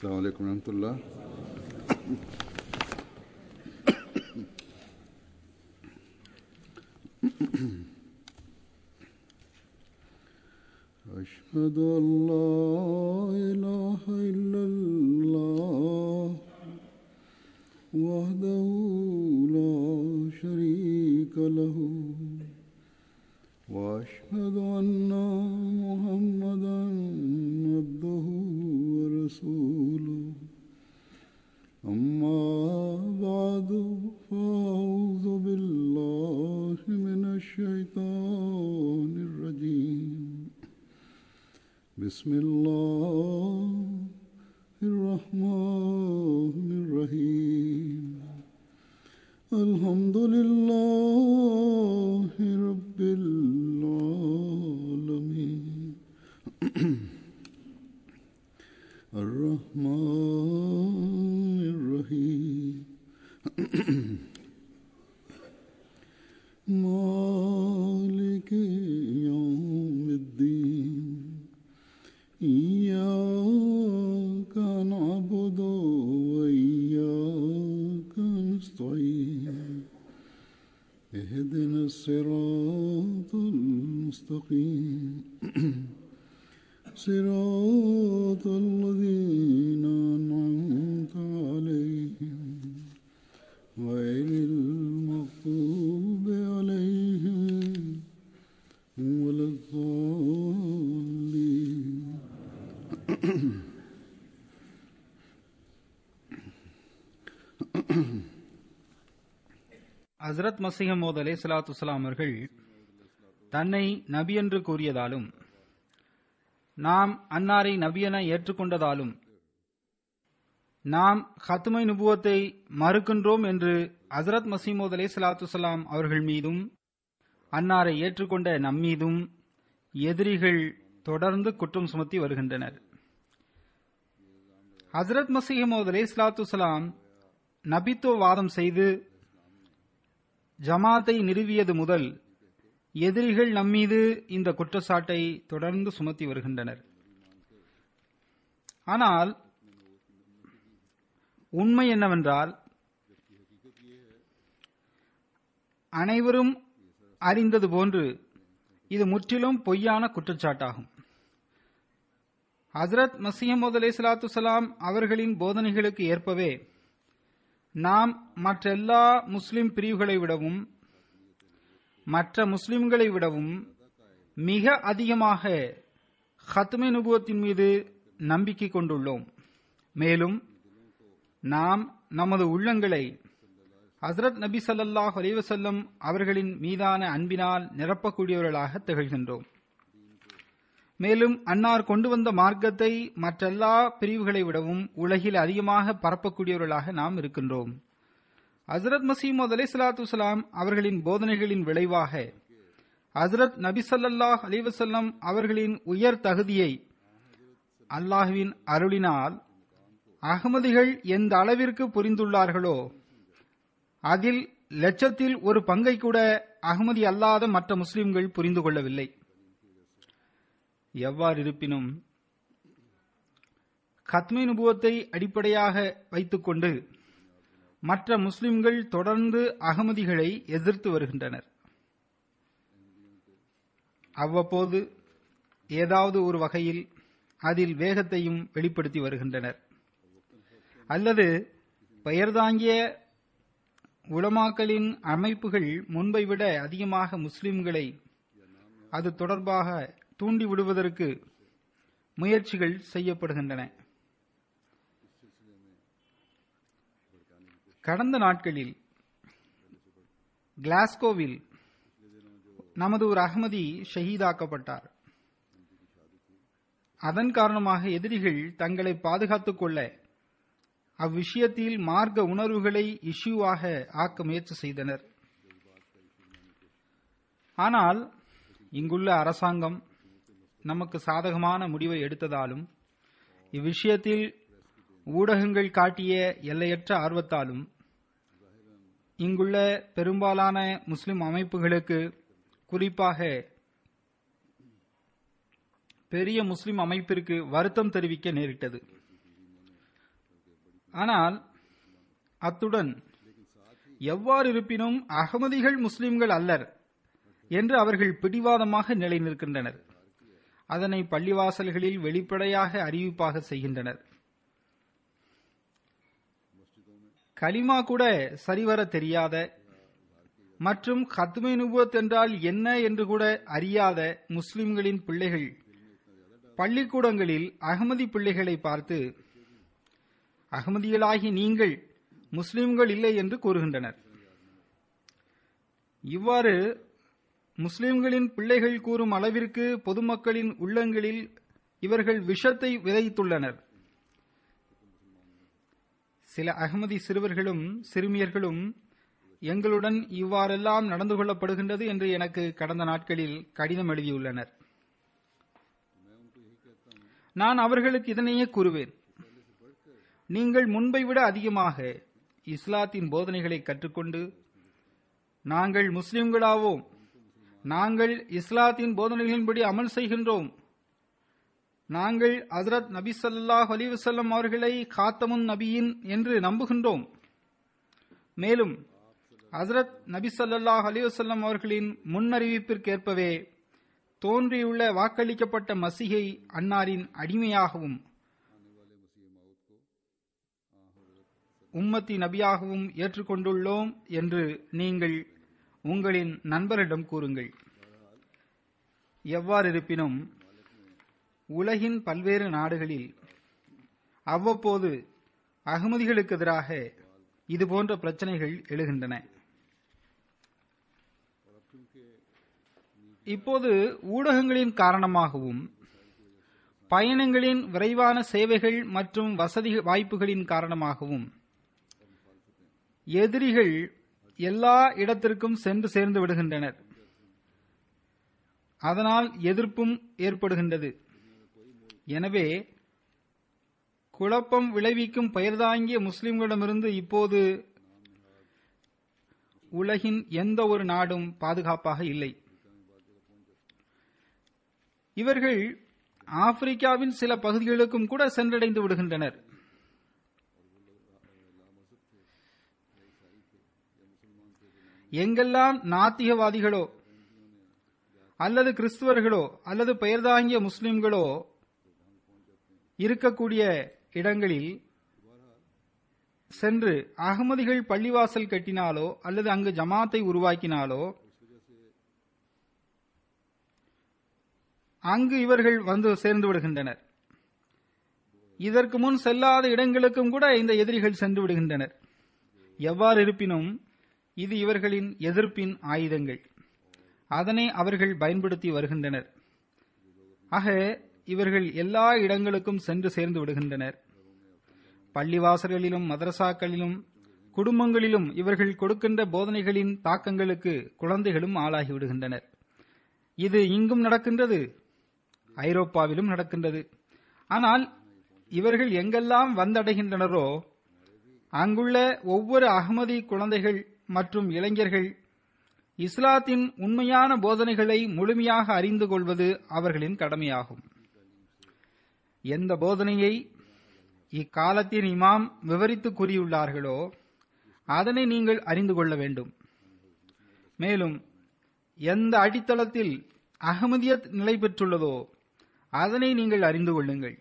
السلام عليكم ورحمة الله أشهد أن لا إله إلا الله وحده لا شريك له وأشهد أن محمدا عبده ورسوله أما بعد فأعوذ بالله من الشيطان الرجيم بسم الله الرحمن الرحيم الحمد لله رب العالمين الرحمن الرحيم مالك يوم الدين إياك نعبد وإياك نستعين اهدنا الصراط المستقيم صراط الذين أنعمت عليهم غير المغضوب عليهم ولا الضالين ஹசரத் மசிஹமோத் அலே சலாத்து அவர்கள் தன்னை நபி என்று கூறியதாலும் நாம் அன்னாரை நபியென ஏற்றுக்கொண்டதாலும் நாம் ஹத்துமை நுபுவத்தை மறுக்கின்றோம் என்று ஹசரத் மசீமோத் அலே சலாத்து அவர்கள் மீதும் அன்னாரை ஏற்றுக்கொண்ட நம்மீதும் எதிரிகள் தொடர்ந்து குற்றம் சுமத்தி வருகின்றனர் ஹசரத் மசீமோத் அலே சலாத்து நபித்துவ வாதம் செய்து ஜமாத்தை நிறுவியது முதல் எதிரிகள் நம்மீது இந்த குற்றச்சாட்டை தொடர்ந்து சுமத்தி வருகின்றனர் ஆனால் உண்மை என்னவென்றால் அனைவரும் அறிந்தது போன்று இது முற்றிலும் பொய்யான குற்றச்சாட்டாகும் ஹசரத் மசீமது அலை சலாத்து சலாம் அவர்களின் போதனைகளுக்கு ஏற்பவே நாம் மற்றெல்லா முஸ்லிம் பிரிவுகளை விடவும் மற்ற முஸ்லிம்களை விடவும் மிக அதிகமாக ஹத்மே நுபுவத்தின் மீது நம்பிக்கை கொண்டுள்ளோம் மேலும் நாம் நமது உள்ளங்களை ஹசரத் நபி சல்லாஹ் அலைவசல்லம் அவர்களின் மீதான அன்பினால் நிரப்பக்கூடியவர்களாக திகழ்கின்றோம் மேலும் அன்னார் கொண்டு வந்த மார்க்கத்தை மற்றெல்லா பிரிவுகளை விடவும் உலகில் அதிகமாக பரப்பக்கூடியவர்களாக நாம் இருக்கின்றோம் ஹசரத் மசீமது அலை சலாத்து அவர்களின் போதனைகளின் விளைவாக ஹசரத் நபி சல்லாஹ் அலிவசல்லம் அவர்களின் உயர் தகுதியை அல்லாஹுவின் அருளினால் அகமதிகள் எந்த அளவிற்கு புரிந்துள்ளார்களோ அதில் லட்சத்தில் ஒரு பங்கை கூட அகமதி அல்லாத மற்ற முஸ்லிம்கள் புரிந்து கொள்ளவில்லை எவ்வாறு இருப்பினும் கத்மை நுபுவத்தை அடிப்படையாக வைத்துக்கொண்டு மற்ற முஸ்லிம்கள் தொடர்ந்து அகமதிகளை எதிர்த்து வருகின்றனர் அவ்வப்போது ஏதாவது ஒரு வகையில் அதில் வேகத்தையும் வெளிப்படுத்தி வருகின்றனர் அல்லது பெயர்தாங்கிய உலமாக்களின் அமைப்புகள் முன்பை விட அதிகமாக முஸ்லிம்களை அது தொடர்பாக தூண்டி விடுவதற்கு முயற்சிகள் செய்யப்படுகின்றன கடந்த நாட்களில் கிளாஸ்கோவில் நமது ஒரு அகமதி ஷஹீதாக்கப்பட்டார் அதன் காரணமாக எதிரிகள் தங்களை பாதுகாத்துக் கொள்ள அவ்விஷயத்தில் மார்க்க உணர்வுகளை இஷ்யூவாக ஆக்க முயற்சி செய்தனர் ஆனால் இங்குள்ள அரசாங்கம் நமக்கு சாதகமான முடிவை எடுத்ததாலும் இவ்விஷயத்தில் ஊடகங்கள் காட்டிய எல்லையற்ற ஆர்வத்தாலும் இங்குள்ள பெரும்பாலான முஸ்லிம் அமைப்புகளுக்கு குறிப்பாக பெரிய முஸ்லிம் அமைப்பிற்கு வருத்தம் தெரிவிக்க நேரிட்டது ஆனால் அத்துடன் எவ்வாறு இருப்பினும் அகமதிகள் முஸ்லிம்கள் அல்லர் என்று அவர்கள் பிடிவாதமாக நிலை நிற்கின்றனர் அதனை பள்ளிவாசல்களில் வெளிப்படையாக அறிவிப்பாக செய்கின்றனர் கலிமா கூட சரிவர தெரியாத மற்றும் கத்மே நுபுவத் என்றால் என்ன என்று கூட அறியாத முஸ்லிம்களின் பிள்ளைகள் பள்ளிக்கூடங்களில் அகமதி பிள்ளைகளை பார்த்து அகமதிகளாகி நீங்கள் முஸ்லிம்கள் இல்லை என்று கூறுகின்றனர் இவ்வாறு முஸ்லிம்களின் பிள்ளைகள் கூறும் அளவிற்கு பொதுமக்களின் உள்ளங்களில் இவர்கள் விஷத்தை விதைத்துள்ளனர் சில அகமதி சிறுவர்களும் சிறுமியர்களும் எங்களுடன் இவ்வாறெல்லாம் நடந்து கொள்ளப்படுகின்றது என்று எனக்கு கடந்த நாட்களில் கடிதம் எழுதியுள்ளனர் நான் அவர்களுக்கு இதனையே கூறுவேன் நீங்கள் முன்பை விட அதிகமாக இஸ்லாத்தின் போதனைகளை கற்றுக்கொண்டு நாங்கள் முஸ்லிம்களாவோம் நாங்கள் இஸ்லாத்தின் போதனைகளின்படி அமல் செய்கின்றோம் நாங்கள் ஹசரத் நபி ஸல்லல்லாஹு அலைஹி வஸல்லம் அவர்களை காத்தமுன் நபியின் என்று நம்புகின்றோம் மேலும் ஹசரத் நபி ஸல்லல்லாஹு அலைஹி வஸல்லம் அவர்களின் முன்னறிவிப்பிற்கேற்பவே தோன்றியுள்ள வாக்களிக்கப்பட்ட மசிகை அன்னாரின் அடிமையாகவும் உம்மத்தி நபியாகவும் ஏற்றுக்கொண்டுள்ளோம் என்று நீங்கள் உங்களின் நண்பரிடம் கூறுங்கள் எவ்வாறு இருப்பினும் உலகின் பல்வேறு நாடுகளில் அவ்வப்போது அகமதிகளுக்கு எதிராக இதுபோன்ற பிரச்சனைகள் எழுகின்றன இப்போது ஊடகங்களின் காரணமாகவும் பயணங்களின் விரைவான சேவைகள் மற்றும் வசதி வாய்ப்புகளின் காரணமாகவும் எதிரிகள் எல்லா இடத்திற்கும் சென்று சேர்ந்து விடுகின்றனர் அதனால் எதிர்ப்பும் ஏற்படுகின்றது எனவே குழப்பம் விளைவிக்கும் பெயர்தாங்கிய முஸ்லிம்களிடமிருந்து இப்போது உலகின் எந்த ஒரு நாடும் பாதுகாப்பாக இல்லை இவர்கள் ஆப்பிரிக்காவின் சில பகுதிகளுக்கும் கூட சென்றடைந்து விடுகின்றனர் எங்கெல்லாம் நாத்திகவாதிகளோ அல்லது கிறிஸ்துவர்களோ அல்லது பெயர்தாங்கிய முஸ்லிம்களோ இருக்கக்கூடிய இடங்களில் சென்று அகமதிகள் பள்ளிவாசல் கட்டினாலோ அல்லது அங்கு ஜமாத்தை உருவாக்கினாலோ அங்கு இவர்கள் வந்து சேர்ந்து விடுகின்றனர் இதற்கு முன் செல்லாத இடங்களுக்கும் கூட இந்த எதிரிகள் சென்று விடுகின்றனர் எவ்வாறு இருப்பினும் இது இவர்களின் எதிர்ப்பின் ஆயுதங்கள் அதனை அவர்கள் பயன்படுத்தி வருகின்றனர் ஆக இவர்கள் எல்லா இடங்களுக்கும் சென்று சேர்ந்து விடுகின்றனர் பள்ளிவாசல்களிலும் மதரசாக்களிலும் குடும்பங்களிலும் இவர்கள் கொடுக்கின்ற போதனைகளின் தாக்கங்களுக்கு குழந்தைகளும் ஆளாகி விடுகின்றனர் இது இங்கும் நடக்கின்றது ஐரோப்பாவிலும் நடக்கின்றது ஆனால் இவர்கள் எங்கெல்லாம் வந்தடைகின்றனரோ அங்குள்ள ஒவ்வொரு அகமதி குழந்தைகள் மற்றும் இளைஞர்கள் இஸ்லாத்தின் உண்மையான போதனைகளை முழுமையாக அறிந்து கொள்வது அவர்களின் கடமையாகும் எந்த போதனையை இக்காலத்தின் இமாம் விவரித்து கூறியுள்ளார்களோ அதனை நீங்கள் அறிந்து கொள்ள வேண்டும் மேலும் எந்த அடித்தளத்தில் அகமதியத் நிலை பெற்றுள்ளதோ அதனை நீங்கள் அறிந்து கொள்ளுங்கள்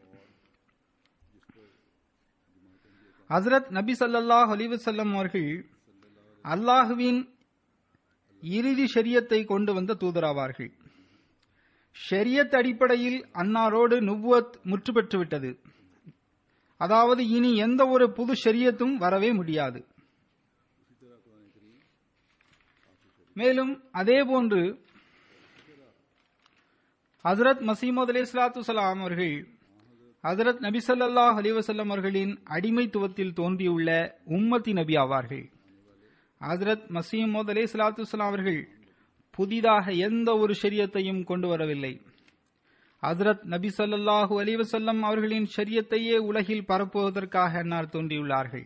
ஹசரத் நபி சல்லாஹ் அலிவசல்லம் அவர்கள் அல்லாஹுவின் இறுதி ஷரியத்தை கொண்டு வந்த தூதராவார்கள் ஷரியத் அடிப்படையில் அன்னாரோடு நுவ்வத் முற்று பெற்றுவிட்டது அதாவது இனி எந்த ஒரு புது ஷரியத்தும் வரவே முடியாது மேலும் அதேபோன்று ஹசரத் மசீமது அலி சலாத்து சலாம் அவர்கள் ஹசரத் நபி ஸல்லல்லாஹு அலைஹி வஸல்லம் அவர்களின் அடிமைத்துவத்தில் தோன்றியுள்ள உம்மத்தி நபி ஆவார்கள் ஹசரத் மசீமது அலி சலாத்து சலாம் அவர்கள் புதிதாக எந்த ஒரு ஷரியத்தையும் கொண்டு வரவில்லை ஹசரத் நபி ஸல்லல்லாஹு அலைஹி வஸல்லம் அவர்களின் ஷரியத்தையே உலகில் பரப்புவதற்காக அன்னார் தோன்றியுள்ளார்கள்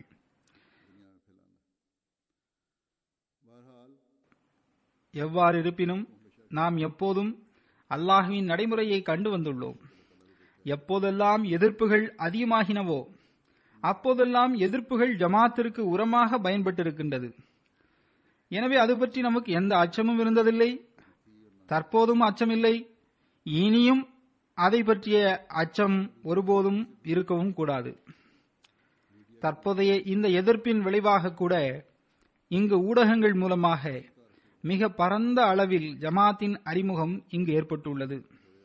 எவ்வாறு இருப்பினும் நாம் எப்போதும் அல்லாஹுவின் நடைமுறையை கண்டு வந்துள்ளோம் எப்போதெல்லாம் எதிர்ப்புகள் அதிகமாகினவோ அப்போதெல்லாம் எதிர்ப்புகள் ஜமாத்திற்கு உரமாக பயன்பட்டிருக்கின்றது எனவே அது பற்றி நமக்கு எந்த அச்சமும் இருந்ததில்லை தற்போதும் அச்சமில்லை இனியும் அதை பற்றிய அச்சம் ஒருபோதும் இருக்கவும் கூடாது தற்போதைய இந்த எதிர்ப்பின் விளைவாக கூட இங்கு ஊடகங்கள் மூலமாக மிக பரந்த அளவில் ஜமாத்தின் அறிமுகம் இங்கு ஏற்பட்டுள்ளது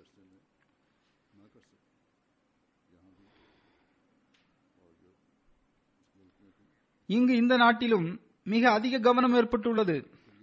இங்கு இந்த நாட்டிலும் மிக அதிக கவனம் ஏற்பட்டுள்ளது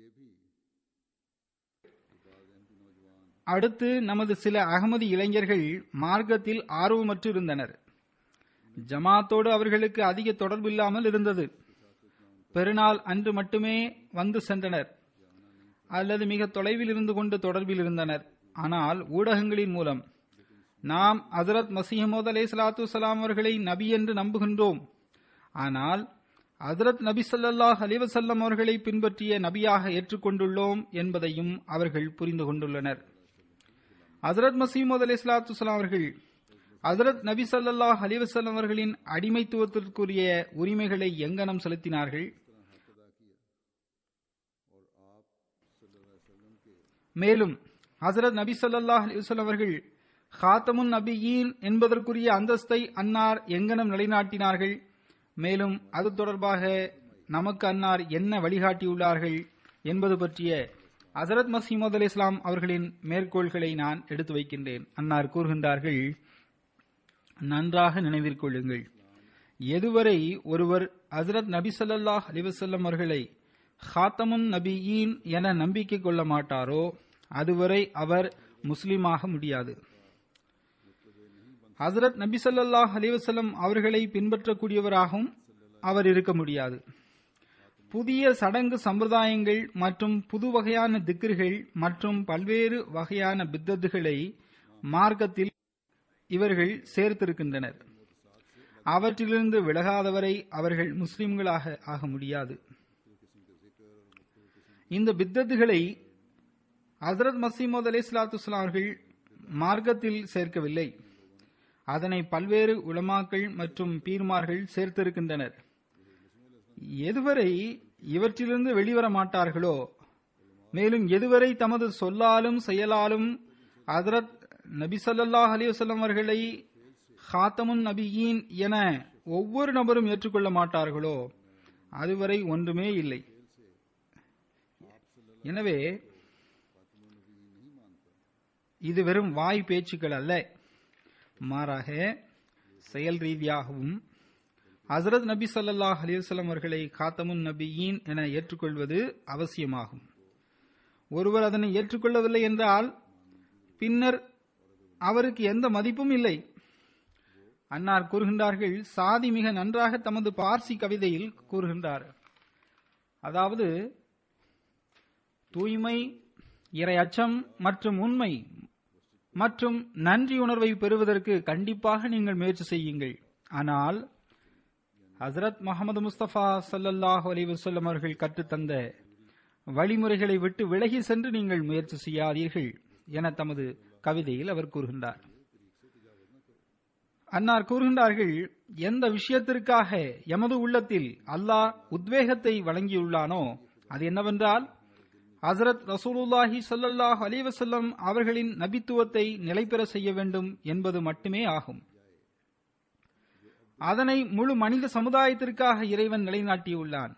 அடுத்து நமது சில அகமதி இளைஞர்கள் மார்க்கத்தில் ஆர்வமற்று இருந்தனர் ஜமாத்தோடு அவர்களுக்கு அதிக தொடர்பு இல்லாமல் இருந்தது பெருநாள் அன்று மட்டுமே வந்து சென்றனர் அல்லது மிக தொலைவில் இருந்து கொண்டு தொடர்பில் இருந்தனர் ஆனால் ஊடகங்களின் மூலம் நாம் ஹசரத் மசீமோத் அலே சலாத்து வலாம் அவர்களை நபி என்று நம்புகின்றோம் ஆனால் ஹசரத் நபி ஸல்லல்லாஹு அலைஹி வஸல்லம் அவர்களை பின்பற்றிய நபியாக ஏற்றுக்கொண்டுள்ளோம் என்பதையும் அவர்கள் புரிந்து கொண்டுள்ளனர் ஹசரத் மசீமோத் அலி சலாத்து வலாம் அவர்கள் ஹசரத் நபி ஸல்லல்லாஹு அலைஹி வஸல்லம் அவர்களின் அடிமைத்துவத்திற்குரிய உரிமைகளை எங்கனம் செலுத்தினார்கள் மேலும் ஹசரத் நபி ஸல்லல்லாஹு அலைஹி வஸல்லம் அவர்கள் ஹாத்தமுன் நபியீன் என்பதற்குரிய அந்தஸ்தை அன்னார் எங்கனம் நிலைநாட்டினார்கள் மேலும் அது தொடர்பாக நமக்கு அன்னார் என்ன வழிகாட்டியுள்ளார்கள் என்பது பற்றிய ஹசரத் மசீமது அலி இஸ்லாம் அவர்களின் மேற்கோள்களை நான் எடுத்து வைக்கின்றேன் அன்னார் கூறுகின்றார்கள் நன்றாக நினைவிற்கொள்ளுங்கள் எதுவரை ஒருவர் ஹசரத் நபி ஸல்லல்லாஹு அலைஹி வஸல்லம் அவர்களை ஹாத்தமுன் நபியீன் என நம்பிக்கை கொள்ள மாட்டாரோ அதுவரை அவர் முஸ்லீமாக முடியாது ஹசரத் நபி ஸல்லல்லாஹு அலைஹி வஸல்லம் அவர்களை பின்பற்றக்கூடியவராகவும் அவர் இருக்க முடியாது புதிய சடங்கு சம்பிரதாயங்கள் மற்றும் புது வகையான திக்ருகள் மற்றும் பல்வேறு வகையான பித்தத்துகளை மார்க்கத்தில் இவர்கள் சேர்த்திருக்கின்றனர் அவற்றிலிருந்து விலகாதவரை அவர்கள் முஸ்லிம்களாக ஆக முடியாது இந்த பித்தத்துகளை ஹசரத் மசீமோத் அலி சலாத்து அவர்கள் மார்க்கத்தில் சேர்க்கவில்லை அதனை பல்வேறு உலமாக்கள் மற்றும் பீர்மார்கள் சேர்த்திருக்கின்றனர் எதுவரை இவற்றிலிருந்து வெளிவர மாட்டார்களோ மேலும் எதுவரை தமது சொல்லாலும் செயலாலும் ஹசரத் நபி ஸல்லல்லாஹு அலைஹி வஸல்லம் அவர்களை ஹாத்தமுன் நபியீன் என ஒவ்வொரு நபரும் ஏற்றுக்கொள்ள மாட்டார்களோ அதுவரை ஒன்றுமே இல்லை எனவே இது வெறும் வாய் பேச்சுக்கள் அல்ல மாறாக செயல் ரீதியாகவும் ஹசரத் நபி ஸல்லல்லாஹு அலைஹி வஸல்லம் அவர்களை காத்தமுன் நபியீன் என ஏற்றுக்கொள்வது அவசியமாகும் ஒருவர் அதனை ஏற்றுக்கொள்ளவில்லை என்றால் பின்னர் அவருக்கு எந்த மதிப்பும் இல்லை அன்னார் கூறுகின்றார்கள் சாதி மிக நன்றாக தமது பார்சி கவிதையில் கூறுகின்றார் அதாவது தூய்மை இறை அச்சம் மற்றும் உண்மை மற்றும் நன்றி உணர்வை பெறுவதற்கு கண்டிப்பாக நீங்கள் முயற்சி செய்யுங்கள் ஆனால் ஹசரத் முகமது முஸ்தபா சல்லல்லாஹு அலைஹி வஸல்லம் அவர்கள் கற்றுத்தந்த வழிமுறைகளை விட்டு விலகி சென்று நீங்கள் முயற்சி செய்யாதீர்கள் என தமது கவிதையில் அவர் கூறுகின்றார் அன்னார் கூறுகின்றார்கள் எந்த விஷயத்திற்காக எமது உள்ளத்தில் அல்லாஹ் உத்வேகத்தை வழங்கியுள்ளானோ அது என்னவென்றால் ஹசரத் ரசூலுல்லாஹி ஸல்லல்லாஹு அலைஹி வஸல்லம் அவர்களின் நபித்துவத்தை நிலைபெற செய்ய வேண்டும் என்பது மட்டுமே ஆகும் அதனை முழு மனித சமுதாயத்திற்காக இறைவன் நிலைநாட்டியுள்ளான்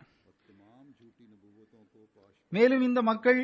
மேலும் இந்த மக்கள்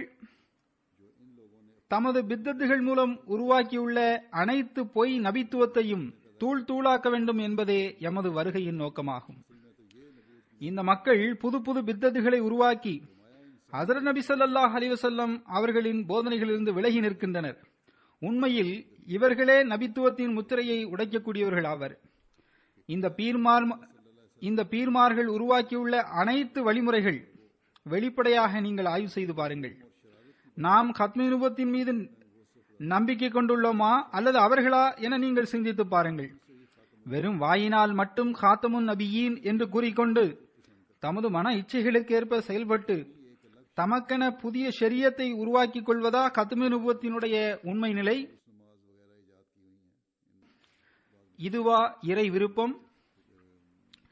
தமது பித்தத்துகள் மூலம் உருவாக்கியுள்ள அனைத்து பொய் நபித்துவத்தையும் தூள் தூளாக்க வேண்டும் என்பதே எமது வருகையின் நோக்கமாகும் இந்த மக்கள் புது புது பித்தத்துகளை உருவாக்கி ஹசரத் நபி ஸல்லல்லாஹு அலைஹி வஸல்லம் அவர்களின் போதனைகளிலிருந்து விலகி நிற்கின்றனர் உண்மையில் இவர்களே நபித்துவத்தின் முத்திரையை உடைக்கக்கூடியவர்கள் ஆவர் இந்த பீர்மார் இந்த பீர்மார்கள் உருவாக்கியுள்ள அனைத்து வழிமுறைகள் வெளிப்படையாக நீங்கள் ஆய்வு செய்து பாருங்கள் நாம் கத்மினுபத்தின் மீது நம்பிக்கை கொண்டுள்ளோமா அல்லது அவர்களா என நீங்கள் சிந்தித்து பாருங்கள் வெறும் வாயினால் மட்டும் காத்தமுன் நபியீன் என்று கூறிக்கொண்டு தமது மன இச்சைகளுக்கு ஏற்ப செயல்பட்டு தமக்கென புதிய ஷரியத்தை உருவாக்கிக் கொள்வதா கத்மி நுபத்தினுடைய உண்மை நிலை இதுவா இறை விருப்பம்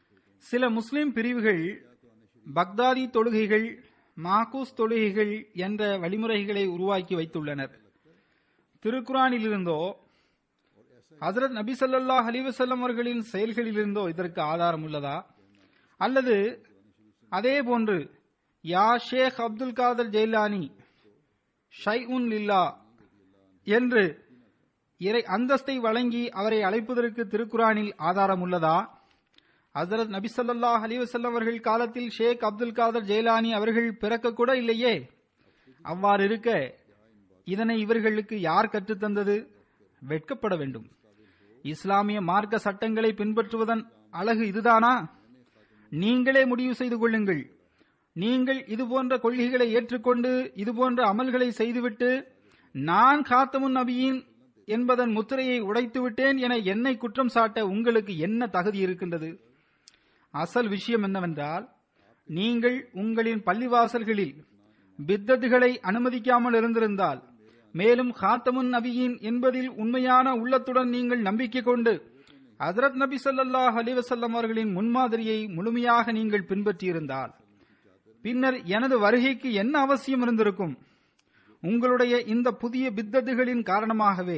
சில முஸ்லிம் பிரிவுகள் பக்தாதி தொழுகைகள் மாகூஸ் தொழுகைகள் என்ற வழிமுறைகளை உருவாக்கி வைத்துள்ளனர் திருக்குரானிலிருந்தோ ஹசரத் நபி ஸல்லல்லாஹு அலைஹி வஸல்லம் அவர்களின் செயல்களிலிருந்தோ இதற்கு ஆதாரம் உள்ளதா அல்லது அதே போன்று யா ஷேக் அப்துல் காதர் ஜெயிலானி ஷை உன் லில்லா என்று இறை அந்தஸ்தை வழங்கி அவரை அழைப்பதற்கு திருக்குரானில் ஆதாரம் உள்ளதா ஹசரத் நபி ஸல்லல்லாஹு அலைஹி வஸல்லம் அவர்கள் காலத்தில் ஷேக் அப்துல் காதர் ஜெயிலானி அவர்கள் பிறக்க கூட இல்லையே அவ்வாறு இருக்க இதனை இவர்களுக்கு யார் கற்றுத்தந்தது வெட்கப்பட வேண்டும் இஸ்லாமிய மார்க்க சட்டங்களை பின்பற்றுவதன் அழகு இதுதானா நீங்களே முடிவு செய்து கொள்ளுங்கள் நீங்கள் இதுபோன்ற கொள்கைகளை ஏற்றுக்கொண்டு இதுபோன்ற அமல்களை செய்துவிட்டு நான் காத்தமுன் நபியின் என்பதன் முத்திரையை உடைத்து விட்டேன் என என்னை குற்றம் சாட்ட உங்களுக்கு என்ன தகுதி இருக்கின்றது அசல் விஷயம் என்னவென்றால் நீங்கள் உங்களின் பள்ளிவாசல்களில் பித்தத்துகளை அனுமதிக்காமல் இருந்திருந்தால் மேலும் ஹாத்தமுன் நபியின் என்பதில் உண்மையான உள்ளத்துடன் நீங்கள் நம்பிக்கை கொண்டு ஹசரத் நபி ஸல்லல்லாஹு அலைஹி வஸல்லம் அவர்களின் முன்மாதிரியை முழுமையாக நீங்கள் பின்பற்றியிருந்தால் பின்னர் எனது வருகைக்கு என்ன அவசியம் இருந்திருக்கும் உங்களுடைய இந்த புதிய பித்தத்துகளின் காரணமாகவே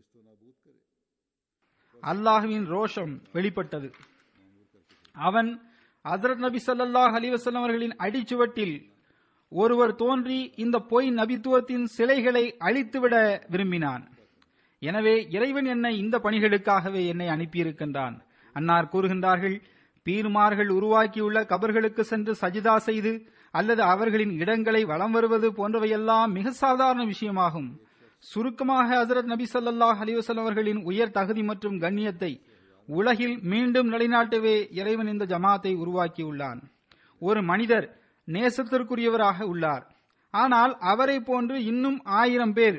அல்லாஹுவின் ரோஷம் வெளிப்பட்டது அவன் ஹசரத் நபி ஸல்லல்லாஹு அலைஹி வஸல்லம் அவர்களின் அடிச்சுவட்டில் ஒருவர் தோன்றி இந்த பொய் நபித்துவத்தின் சிலைகளை அழித்துவிட விரும்பினான் எனவே இறைவன் என்னை இந்த பணிகளுக்காகவே என்னை அனுப்பியிருக்கின்றான் அன்னார் கூறுகின்றார்கள் பீர்மார்கள் உருவாக்கியுள்ள கபர்களுக்கு சென்று சஜிதா செய்து அல்லது அவர்களின் இடங்களை வலம் வருவது போன்றவையெல்லாம் மிக சாதாரண விஷயமாகும் சுருக்கமாக ஹசரத் நபி ஸல்லல்லாஹு அலைஹி வஸல்லம் அவர்களின் உயர் தகுதி மற்றும் கண்ணியத்தை உலகில் மீண்டும் நிலைநாட்டவே இறைவன் இந்த ஜமாத்தை உருவாக்கியுள்ளான் ஒரு மனிதர் நேசத்திற்குரியவராக உள்ளார் ஆனால் அவரை போன்று இன்னும் ஆயிரம் பேர்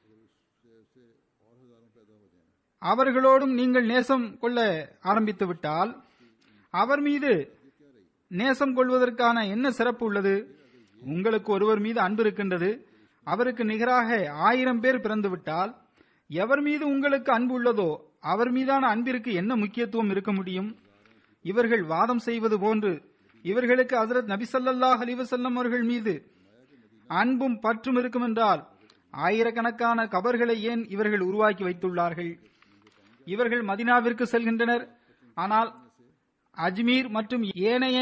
அவர்களோடும் நீங்கள் நேசம் கொள்ள ஆரம்பித்து விட்டால் அவர் மீது நேசம் கொள்வதற்கான என்ன சிறப்பு உள்ளது உங்களுக்கு ஒருவர் மீது அன்பு இருக்கின்றது அவருக்கு நிகராக ஆயிரம் பேர் பிறந்து விட்டால் எவர் மீது உங்களுக்கு அன்பு உள்ளதோ அவர் மீதான அன்பிற்கு என்ன முக்கியத்துவம் இருக்க முடியும் இவர்கள் வாதம் செய்வது போன்று இவர்களுக்கு ஹசரத் நபி ஸல்லல்லாஹு அலைஹி வஸல்லம் அவர்கள் மீது அன்பும் பற்றும் இருக்கும் என்றால் ஆயிரக்கணக்கான கபர்களை ஏன் இவர்கள் உருவாக்கி வைத்துள்ளார்கள் இவர்கள் மதினாவிற்கு செல்கின்றனர் ஆனால் அஜ்மீர் மற்றும் ஏனைய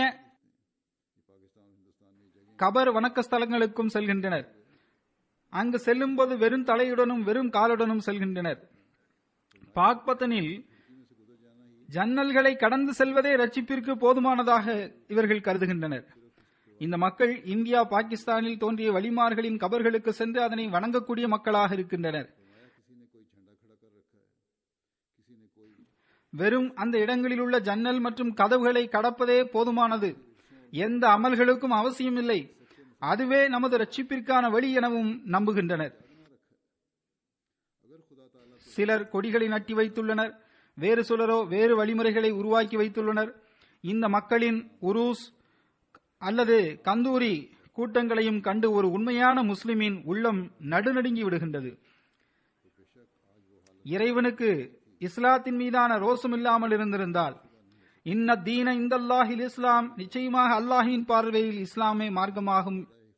கபர் வணக்க ஸ்தலங்களுக்கும் செல்கின்றனர் அங்கு செல்லும்போது வெறும் தலையுடனும் வெறும் காலுடனும் செல்கின்றனர் பாக்பத்தனில் ஜன்னல்களை கடந்து செல்வதே ரட்சிப்பிற்கு போதுமானதாக இவர்கள் கருதுகின்றனர் இந்த மக்கள் இந்தியா பாகிஸ்தானில் தோன்றிய வழிமார்களின் கபர்களுக்கு சென்று அதனை வணங்கக்கூடிய மக்களாக இருக்கின்றனர் வெறும் அந்த இடங்களில் உள்ள ஜன்னல் மற்றும் கதவுகளை கடப்பதே போதுமானது எந்த அமல்களுக்கும் அவசியமில்லை அதுவே நமது ரட்சிப்பிற்கான வழி எனவும் நம்புகின்றனர் சிலர் கொடிகளை நட்டி வைத்துள்ளனர் வேறு சிலரோ வேறு வழிமுறைகளை உருவாக்கி வைத்துள்ளனர் இந்த மக்களின் உருஸ் அல்லது கந்தூரி கூட்டங்களையும் கண்டு ஒரு உண்மையான முஸ்லிமின் உள்ளம் நடுநடுங்கி விடுகின்றது இறைவனுக்கு இஸ்லாத்தின் மீதான ரோசம் இல்லாமல் இருந்திருந்தால் இன்ன தீன இந்தல்லாஹில் இஸ்லாம் நிச்சயமாக அல்லாஹின் பார்வையில் இஸ்லாமே மார்க்கமாகும்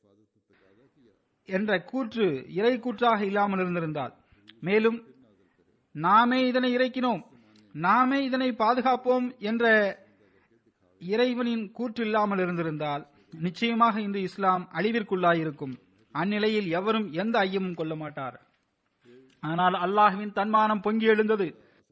என்ற கூற்று இறை கூற்றாக இல்லாமல் இருந்திருந்தால் மேலும் நாமே இதனை இறக்கினோம் நாமே இதனை பாதுகாப்போம் என்ற இறைவனின் கூற்று இல்லாமல் இருந்திருந்தால் நிச்சயமாக இந்த இஸ்லாம் அழிவிற்குள்ளாயிருக்கும் அந்நிலையில் எவரும் எந்த ஐயமும் கொள்ள மாட்டார் ஆனால் அல்லாஹுவின் தன்மானம் பொங்கி எழுந்தது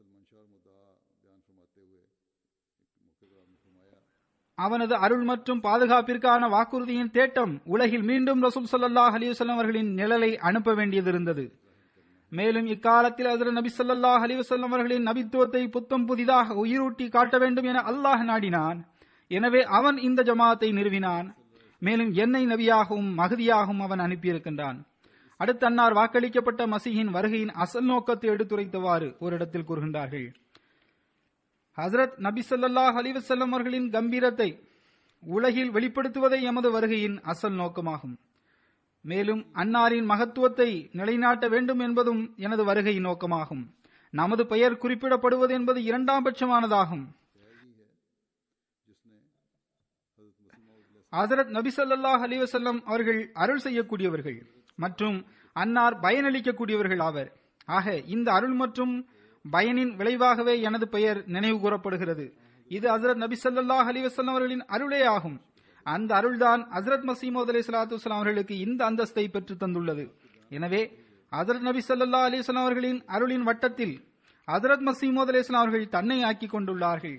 அவனது அருள் மற்றும் பாதுகாப்பிற்கான வாக்குறுதியின் தேட்டம் உலகில் மீண்டும் ரசூல் ஸல்லல்லாஹு அலைஹி வஸல்லம் அவர்களின் நிழலை அனுப்ப வேண்டியது இருந்தது மேலும் இக்காலத்தில் அதில் நபி ஸல்லல்லாஹு அலைஹி வஸல்லம் அவர்களின் நபித்துவத்தை புத்தம் புதிதாக உயிரூட்டி காட்ட வேண்டும் என அல்லாஹ் நாடினான் எனவே அவன் இந்த ஜமாத்தை நிறுவினான் மேலும் என்னை நபியாகவும் மகதியாகவும் அவன் அனுப்பியிருக்கின்றான் அடுத்து அன்னார் வாக்களிக்கப்பட்ட மசீஹின் வருகையின் அசல் நோக்கத்தை எடுத்துரைத்தவாறு ஒரு இடத்தில் கூறுகின்றார்கள் ஹசரத் நபி ஸல்லல்லாஹு அலைஹி வஸல்லம் அவர்களின் கம்பீரத்தை உலகில் வெளிப்படுத்துவதே எமது வருகையின் அசல் நோக்கமாகும் மேலும் அன்னாரின் மகத்துவத்தை நிலைநாட்ட வேண்டும் என்பதும் எனது வருகையின் நோக்கமாகும் நமது பெயர் குறிப்பிடப்படுவது என்பது இரண்டாம் பட்சமானதாகும் ஹசரத் நபி ஸல்லல்லாஹு அலைஹி வஸல்லம் அவர்கள் அருள் செய்யக்கூடியவர்கள் மற்றும் அன்னார் பயனளிக்கக்கூடியவர்கள் ஆவர் ஆக இந்த அருள் மற்றும் பயனின் விளைவாகவே எனது பெயர் நினைவு கூறப்படுகிறது இது ஹசரத் நபி ஸல்லல்லாஹு அலைஹி வஸல்லம் அவர்களின் அருளே ஆகும் அந்த அருள்தான் ஹசரத் மசீமோத் அலி சலாத்து வஸ்லாம் அவர்களுக்கு இந்த அந்தஸ்தை பெற்று தந்துள்ளது எனவே ஹசரத் நபி ஸல்லல்லாஹு அலைஹி வஸல்லம் அவர்களின் அருளின் வட்டத்தில் ஹசரத் மசீமோத் அலி அவர்கள் தன்னை ஆக்கிக் கொண்டுள்ளார்கள்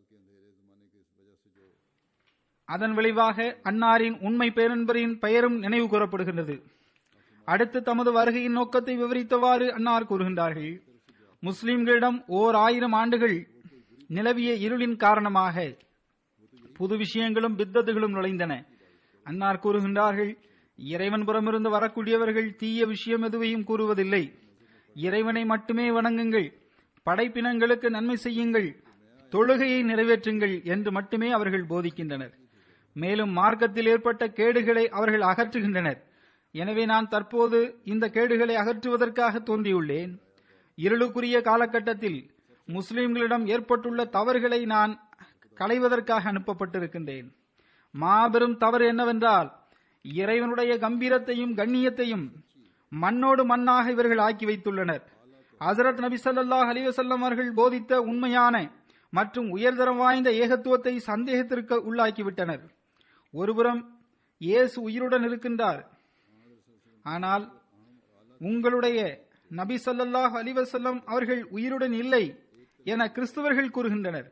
அதன் விளைவாக அன்னாரின் உண்மை பேரன்பரின் பெயரும் நினைவு கூறப்படுகின்றது அடுத்து தமது வருகையின் நோக்கத்தை விவரித்தவாறு அன்னார் கூறுகின்றார்கள் முஸ்லிம்களிடம் ஓர் ஆயிரம் ஆண்டுகள் நிலவிய இருளின் காரணமாக புது விஷயங்களும் பித்தத்துகளும் நுழைந்தன அன்னார் கூறுகின்றார்கள் இறைவன் புறமிருந்து வரக்கூடியவர்கள் தீய விஷயம் எதுவையும் கூறுவதில்லை இறைவனை மட்டுமே வணங்குங்கள் படைப்பினங்களுக்கு நன்மை செய்யுங்கள் தொழுகையை நிறைவேற்றுங்கள் என்று மட்டுமே அவர்கள் போதிக்கின்றனர் மேலும் மார்க்கத்தில் ஏற்பட்ட கேடுகளை அவர்கள் அகற்றுகின்றனர் எனவே நான் தற்போது இந்த கேடுகளை அகற்றுவதற்காக தோன்றியுள்ளேன் இருளுக்குரிய காலகட்டத்தில் முஸ்லிம்களிடம் ஏற்பட்டுள்ள தவறுகளை நான் களைவதற்காக அனுப்பப்பட்டிருக்கின்றேன் மாபெரும் தவறு என்னவென்றால் இறைவனுடைய கம்பீரத்தையும் கண்ணியத்தையும் மண்ணோடு மண்ணாக இவர்கள் ஆக்கி வைத்துள்ளனர் ஹசரத் நபி ஸல்லல்லாஹு அலைஹி வஸல்லம் அவர்கள் போதித்த உண்மையான மற்றும் உயர்தரம் வாய்ந்த ஏகத்துவத்தை சந்தேகத்திற்கு உள்ளாக்கிவிட்டனர் ஒருபுறம் இயேசு உயிருடன் இருக்கின்றார் ஆனால் உங்களுடைய நபி ஸல்லல்லாஹு அலைஹி வஸல்லம் அவர்கள் உயிருடன் இல்லை என கிறிஸ்தவர்கள் கூறுகின்றனர்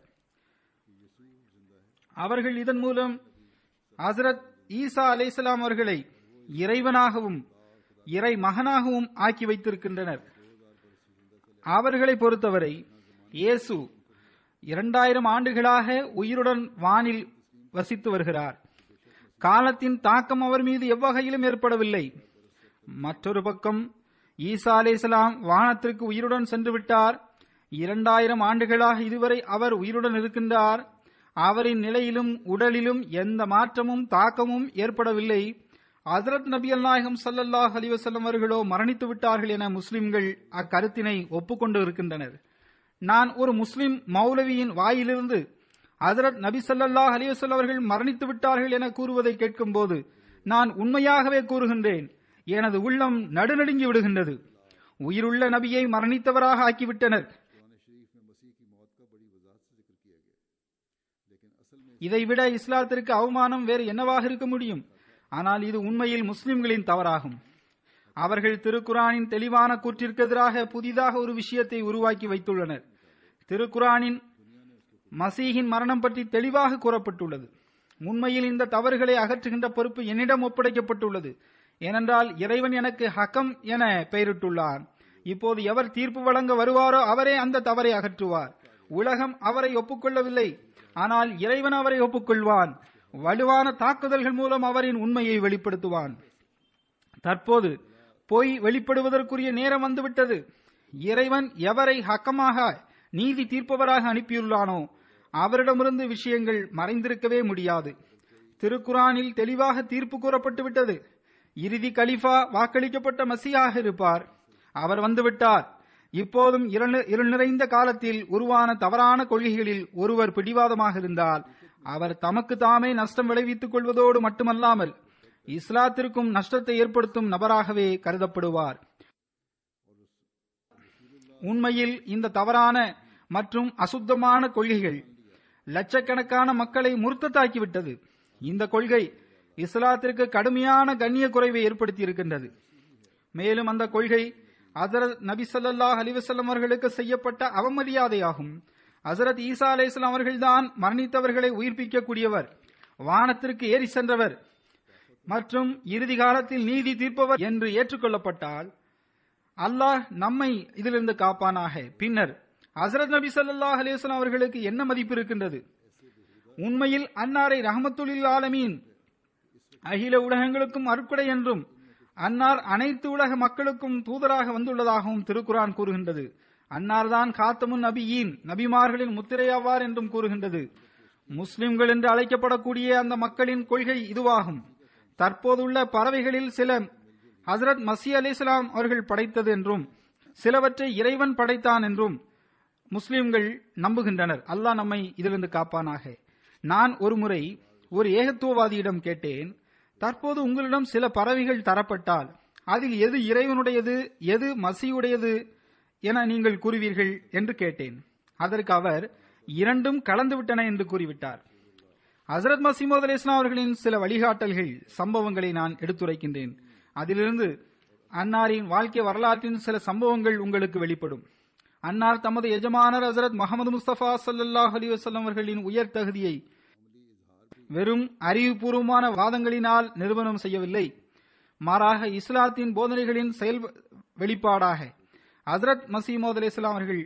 அவர்கள் இதன் மூலம் ஹசரத் ஈசா அலைஹிஸ்ஸலாம் அவர்களை இறைவனாகவும் இறை மகனாகவும் ஆக்கி வைத்திருக்கின்றனர் அவர்களை பொறுத்தவரை இயேசு இரண்டாயிரம் ஆண்டுகளாக உயிருடன் வானில் வசித்து வருகிறார் காலத்தின் தாக்கம் அவர் மீது எவ்வகையிலும் ஏற்படவில்லை மற்றொரு பக்கம் ஈசா அலைஹிஸ்ஸலாம் வானத்திற்கு உயிருடன் சென்று விட்டார் இரண்டாயிரம் ஆண்டுகளாக இதுவரை அவர் உயிருடன் இருக்கின்றார் அவரின் நிலையிலும் உடலிலும் எந்த மாற்றமும் தாக்கமும் ஏற்படவில்லை ஹசரத் நபி அல்நாயகம் சல்லல்லாஹ் அலிவசல்லம் அவர்களோ மரணித்து விட்டார்கள் என முஸ்லிம்கள் அக்கருத்தினை ஒப்புக்கொண்டு இருக்கின்றனர் நான் ஒரு முஸ்லிம் மௌலவியின் வாயிலிருந்து ஹசரத் நபி ஸல்லல்லாஹு அலைஹி வஸல்லம் அவர்கள் மரணித்து விட்டார்கள் என கூறுவதை கேட்கும்போது நான் உண்மையாகவே கூறுகின்றேன் எனது உள்ளம் நடுநடுங்கி விடுகின்றது உயிருள்ள நபியை மரணித்தவராக ஆக்கிவிட்டனர் இதைவிட இஸ்லாத்திற்கு அவமானம் வேறு என்னவாக இருக்க முடியும் ஆனால் இது உண்மையில் முஸ்லிம்களின் தவறாகும் அவர்கள் திருக்குரானின் தெளிவான கூற்றிற்கு எதிராக புதிதாக ஒரு விஷயத்தை உருவாக்கி வைத்துள்ளனர் திருக்குரானின் மசீகின் மரணம் பற்றி தெளிவாக கூறப்பட்டுள்ளது உண்மையில் இந்த தவறுகளை அகற்றுகின்ற பொறுப்பு என்னிடம் ஒப்படைக்கப்பட்டுள்ளது ஏனென்றால் இறைவன் எனக்கு ஹக்கம் என பெயரிட்டுள்ளார் இப்போது எவர் தீர்ப்பு வழங்க வருவாரோ அவரே அந்த தவறை அகற்றுவார் உலகம் அவரை ஒப்புக்கொள்ளவில்லை ஆனால் இறைவன் அவரை ஒப்புக்கொள்வான் வலுவான தாக்குதல்கள் மூலம் அவரின் உண்மையை வெளிப்படுத்துவான் தற்போது பொய் வெளிப்படுவதற்குரிய நேரம் வந்துவிட்டது இறைவன் எவரை ஹக்கமாக நீதி தீர்ப்பவராக அனுப்பியுள்ளானோ அவரிடமிருந்து விஷயங்கள் மறைந்திருக்கவே முடியாது திருக்குரானில் தெளிவாக தீர்ப்பு கூறப்பட்டு விட்டது இறுதி கலிஃபா வாக்களிக்கப்பட்ட மசியாக இருப்பார் அவர் வந்துவிட்டார் இப்போதும் இருள் இருள் நிறைந்த காலத்தில் உருவான தவறான கொள்கைகளில் ஒருவர் பிடிவாதமாக இருந்தால் அவர் தமக்கு தாமே நஷ்டம் விளைவித்துக் கொள்வதோடு மட்டுமல்லாமல் இஸ்லாத்திற்கும் நஷ்டத்தை ஏற்படுத்தும் நபராகவே கருதப்படுவார் உண்மையில் இந்த தவறான மற்றும் அசுத்தமான கொள்கைகள் லட்சக்கணக்கான மக்களை முர்த்தத்தாக்கிவிட்டது இந்த கொள்கை இஸ்லாத்திற்கு கடுமையான கண்ணிய குறைவை ஏற்படுத்தி இருக்கின்றது மேலும் அந்த கொள்கை ஹசரத் நபி ஸல்லல்லாஹு அலைஹி வஸல்லம் அவர்களுக்கு செய்யப்பட்ட அவமரியாதையாகும் ஹசரத் ஈசா அலைஹிஸ்ஸலாம் அவர்கள்தான் மரணித்தவர்களை உயிர்ப்பிக்கக்கூடியவர் வானத்திற்கு ஏறி சென்றவர் மற்றும் இறுதி காலத்தில் நீதி தீர்ப்பவர் என்று ஏற்றுக்கொள்ளப்பட்டால் அல்லாஹ் நம்மை இதிலிருந்து காப்பானாக பின்னர் ஹசரத் நபி ஸல்லல்லாஹு அலைஹி வஸல்லம் அவர்களுக்கு என்ன மதிப்பு இருக்கின்றது உண்மையில் அன்னாரை ரஹமத்துலில் ஆலமீன் அகில உலகங்களுக்கும் அருட்கொடை என்றும் அன்னார் அனைத்து உலக மக்களுக்கும் தூதராக வந்துள்ளதாகவும் திருக்குரான் கூறுகின்றது அன்னார்தான் காத்தமுன் நபியின் நபிமார்களின் முத்திரையாவார் என்றும் கூறுகின்றது முஸ்லிம்கள் என்று அழைக்கப்படக்கூடிய அந்த மக்களின் கொள்கை இதுவாகும் தற்போதுள்ள பறவைகளில் சில ஹசரத் மசி அலிஸ்லாம் அவர்கள் படைத்தது என்றும் சிலவற்றை இறைவன் படைத்தான் என்றும் முஸ்லிம்கள் நம்புகின்றனர் அல்லாஹ் நம்மை இதிலிருந்து காப்பானாக நான் ஒருமுறை ஒரு ஏகத்துவவாதியிடம் கேட்டேன் தற்போது உங்களிடம் சில பறவைகள் தரப்பட்டால் அதில் எது இறைவனுடையது எது மசியுடையது என நீங்கள் கூறுவீர்கள் என்று கேட்டேன் அதற்கு அவர் இரண்டும் கலந்துவிட்டன என்று கூறிவிட்டார் ஹசரத் மசீமோத் அலி இஸ்லாம் அவர்களின் சில வழிகாட்டல்கள் சம்பவங்களை நான் எடுத்துரைக்கின்றேன் அதிலிருந்து அன்னாரின் வாழ்க்கை வரலாற்றின் சில சம்பவங்கள் உங்களுக்கு வெளிப்படும் அன்னார் தமது எஜமானர் ஹசரத் முகமது முஸ்தபா சல்லாஹ் அலி வசல்லம் அவர்களின் உயர் தகுதியை வெறும் அறிவுபூர்வமான வாதங்களினால் நிறுவனம் செய்யவில்லை மாறாக இஸ்லாத்தின் போதனைகளின் செயல் வெளிப்பாடாக ஹசரத் மசீமோத் அலி இஸ்லாம் அவர்கள்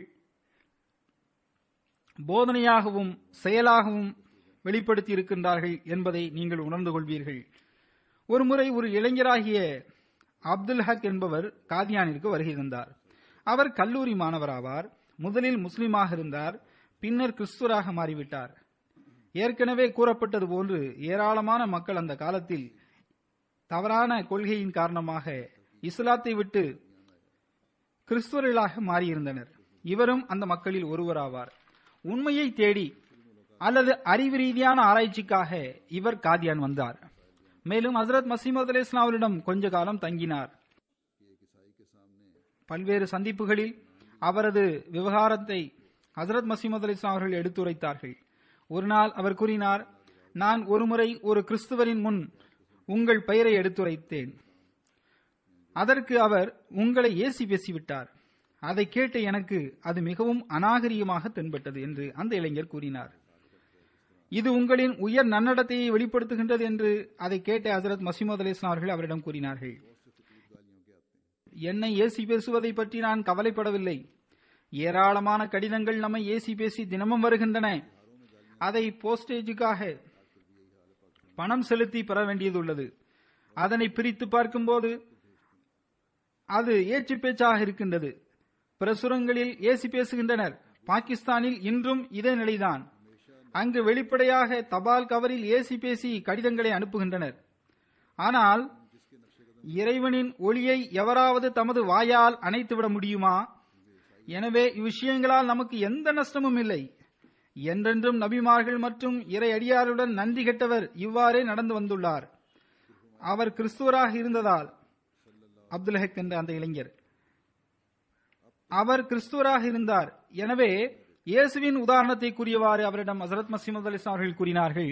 போதனையாகவும் செயலாகவும் வெளிப்படுத்தி இருக்கின்றார்கள் என்பதை நீங்கள் உணர்ந்து கொள்வீர்கள் ஒருமுறை ஒரு இளைஞராகிய அப்துல் ஹக் என்பவர் காதியானிற்கு வருகை தந்தார் அவர் கல்லூரி மாணவராவார் முதலில் முஸ்லிமாக இருந்தார் பின்னர் கிறிஸ்துவராக மாறிவிட்டார் ஏற்கனவே கூறப்பட்டது போன்று ஏராளமான மக்கள் அந்த காலத்தில் தவறான கொள்கையின் காரணமாக இஸ்லாத்தை விட்டு கிறிஸ்துவர்களாக மாறியிருந்தனர் இவரும் அந்த மக்களில் ஒருவராவார் உண்மையை தேடி அல்லது அறிவு ரீதியான ஆராய்ச்சிக்காக இவர் காதியான் வந்தார் மேலும் ஹசரத் மசீமது அலி இஸ்லாமரிடம் கொஞ்ச காலம் தங்கினார் பல்வேறு சந்திப்புகளில் அவரது விவகாரத்தை ஹசரத் மசீமது அலி இஸ்லாம் அவர்கள் எடுத்துரைத்தார்கள் ஒரு நாள் அவர் கூறினார் நான் ஒருமுறை ஒரு கிறிஸ்துவரின் முன் உங்கள் பெயரை எடுத்துரைத்தேன் அதற்கு அவர் உங்களை ஏசி பேசிவிட்டார் அதை கேட்டு எனக்கு அது மிகவும் அநாகரிகமாக தென்பட்டது என்று அந்த இளைஞர் கூறினார் இது உங்களின் உயர் நன்னடத்தையை வெளிப்படுத்துகின்றது என்று அதை கேட்ட ஹசரத் மசீமது அலி இஸ்லாம் அவர்கள் அவரிடம் கூறினார்கள் என்னை ஏசி பேசுவதை பற்றி நான் கவலைப்படவில்லை ஏராளமான கடிதங்கள் நம்மை ஏசி பேசி தினமும் வருகின்றன அதை போஸ்டேஜுக்காக பணம் செலுத்தி பெற வேண்டியதுள்ளது அதனை பிரித்து பார்க்கும்போது அது ஏற்று பேச்சாக இருக்கின்றது பிரசுரங்களில் ஏசி பேசுகின்றனர் பாகிஸ்தானில் இன்றும் இதே நிலைதான் அங்கு வெளிப்படையாக தபால் கவரில் ஏசி பேசி கடிதங்களை அனுப்புகின்றனர் ஆனால் இறைவனின் ஒளியை எவராவது தமது வாயால் அணைத்துவிட முடியுமா எனவே இவ்விஷயங்களால் நமக்கு எந்த நஷ்டமும் இல்லை என்றென்றும் நபிமார்கள் மற்றும் இறை அடியாருடன் நன்றி கெட்டவர் இவ்வாறே நடந்து வந்துள்ளார் அவர் கிறிஸ்துவராக இருந்ததால் அப்துல் ஹக் என்ற அந்த இளைஞர் அவர் கிறிஸ்துவராக இருந்தார் எனவே இயேசுவின் உதாரணத்தை கூறியவாறு அவரிடம் ஹசரத் மசீமது அலிஸ்லாம் அவர்கள் கூறினார்கள்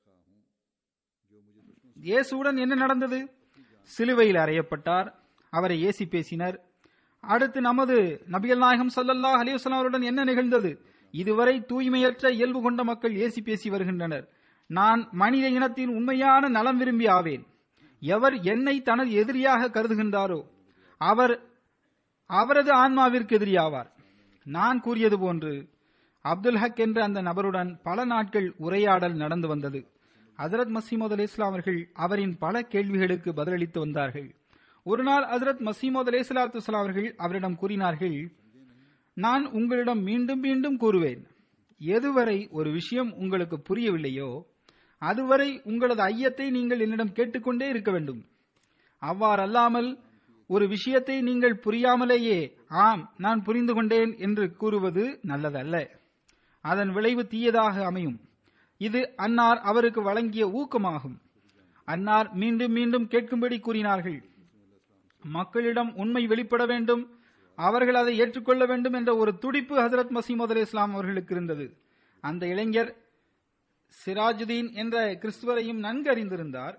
இயேசுவுடன் என்ன நடந்தது சிலுவையில் அறையப்பட்டார் அவரை ஏசி பேசினர் அடுத்து நமது நபிகள் நாயகம் சல்லல்லாஹ் அலிவசலாம் அவருடன் என்ன நிகழ்ந்தது இதுவரை தூய்மையற்ற இயல்பு கொண்ட மக்கள் ஏசி பேசி வருகின்றனர் நான் மனித இனத்தின் உண்மையான நலம் விரும்பி ஆவேன் எவர் என்னை தனது எதிரியாக கருதுகின்றாரோ அவர் அவரது ஆன்மாவிற்கு எதிரியாவார் நான் கூறியது போன்று அப்துல் ஹக் என்ற அந்த நபருடன் பல நாட்கள் உரையாடல் நடந்து வந்தது ஹசரத் மசீமது அலி இஸ்லாம் அவர்கள் அவரின் பல கேள்விகளுக்கு பதிலளித்து வந்தார்கள் ஒரு நாள் ஹசரத் மசீமது அலி இஸ்லாத்து அவர்கள் அவரிடம் கூறினார்கள் நான் உங்களிடம் மீண்டும் மீண்டும் கூறுவேன் எதுவரை ஒரு விஷயம் உங்களுக்கு புரியவில்லையோ அதுவரை உங்களது ஐயத்தை நீங்கள் என்னிடம் கேட்டுக்கொண்டே இருக்க வேண்டும் அவ்வாறல்லாமல் ஒரு விஷயத்தை நீங்கள் புரியாமலேயே ஆம் நான் புரிந்து கொண்டேன் என்று கூறுவது நல்லதல்ல அதன் விளைவு தீயதாக அமையும் இது அன்னார் அவருக்கு வழங்கிய ஊக்கமாகும் அன்னார் மீண்டும் மீண்டும் கேட்கும்படி கூறினார்கள் மக்களிடம் உண்மை வெளிப்பட வேண்டும் அவர்கள் அதை ஏற்றுக்கொள்ள வேண்டும் என்ற ஒரு துடிப்பு ஹசரத் மசீமது அலி இஸ்லாம் அவர்களுக்கு இருந்தது அந்த இளைஞர் சிராஜுதீன் என்ற கிறிஸ்துவரையும் நன்கு அறிந்திருந்தார்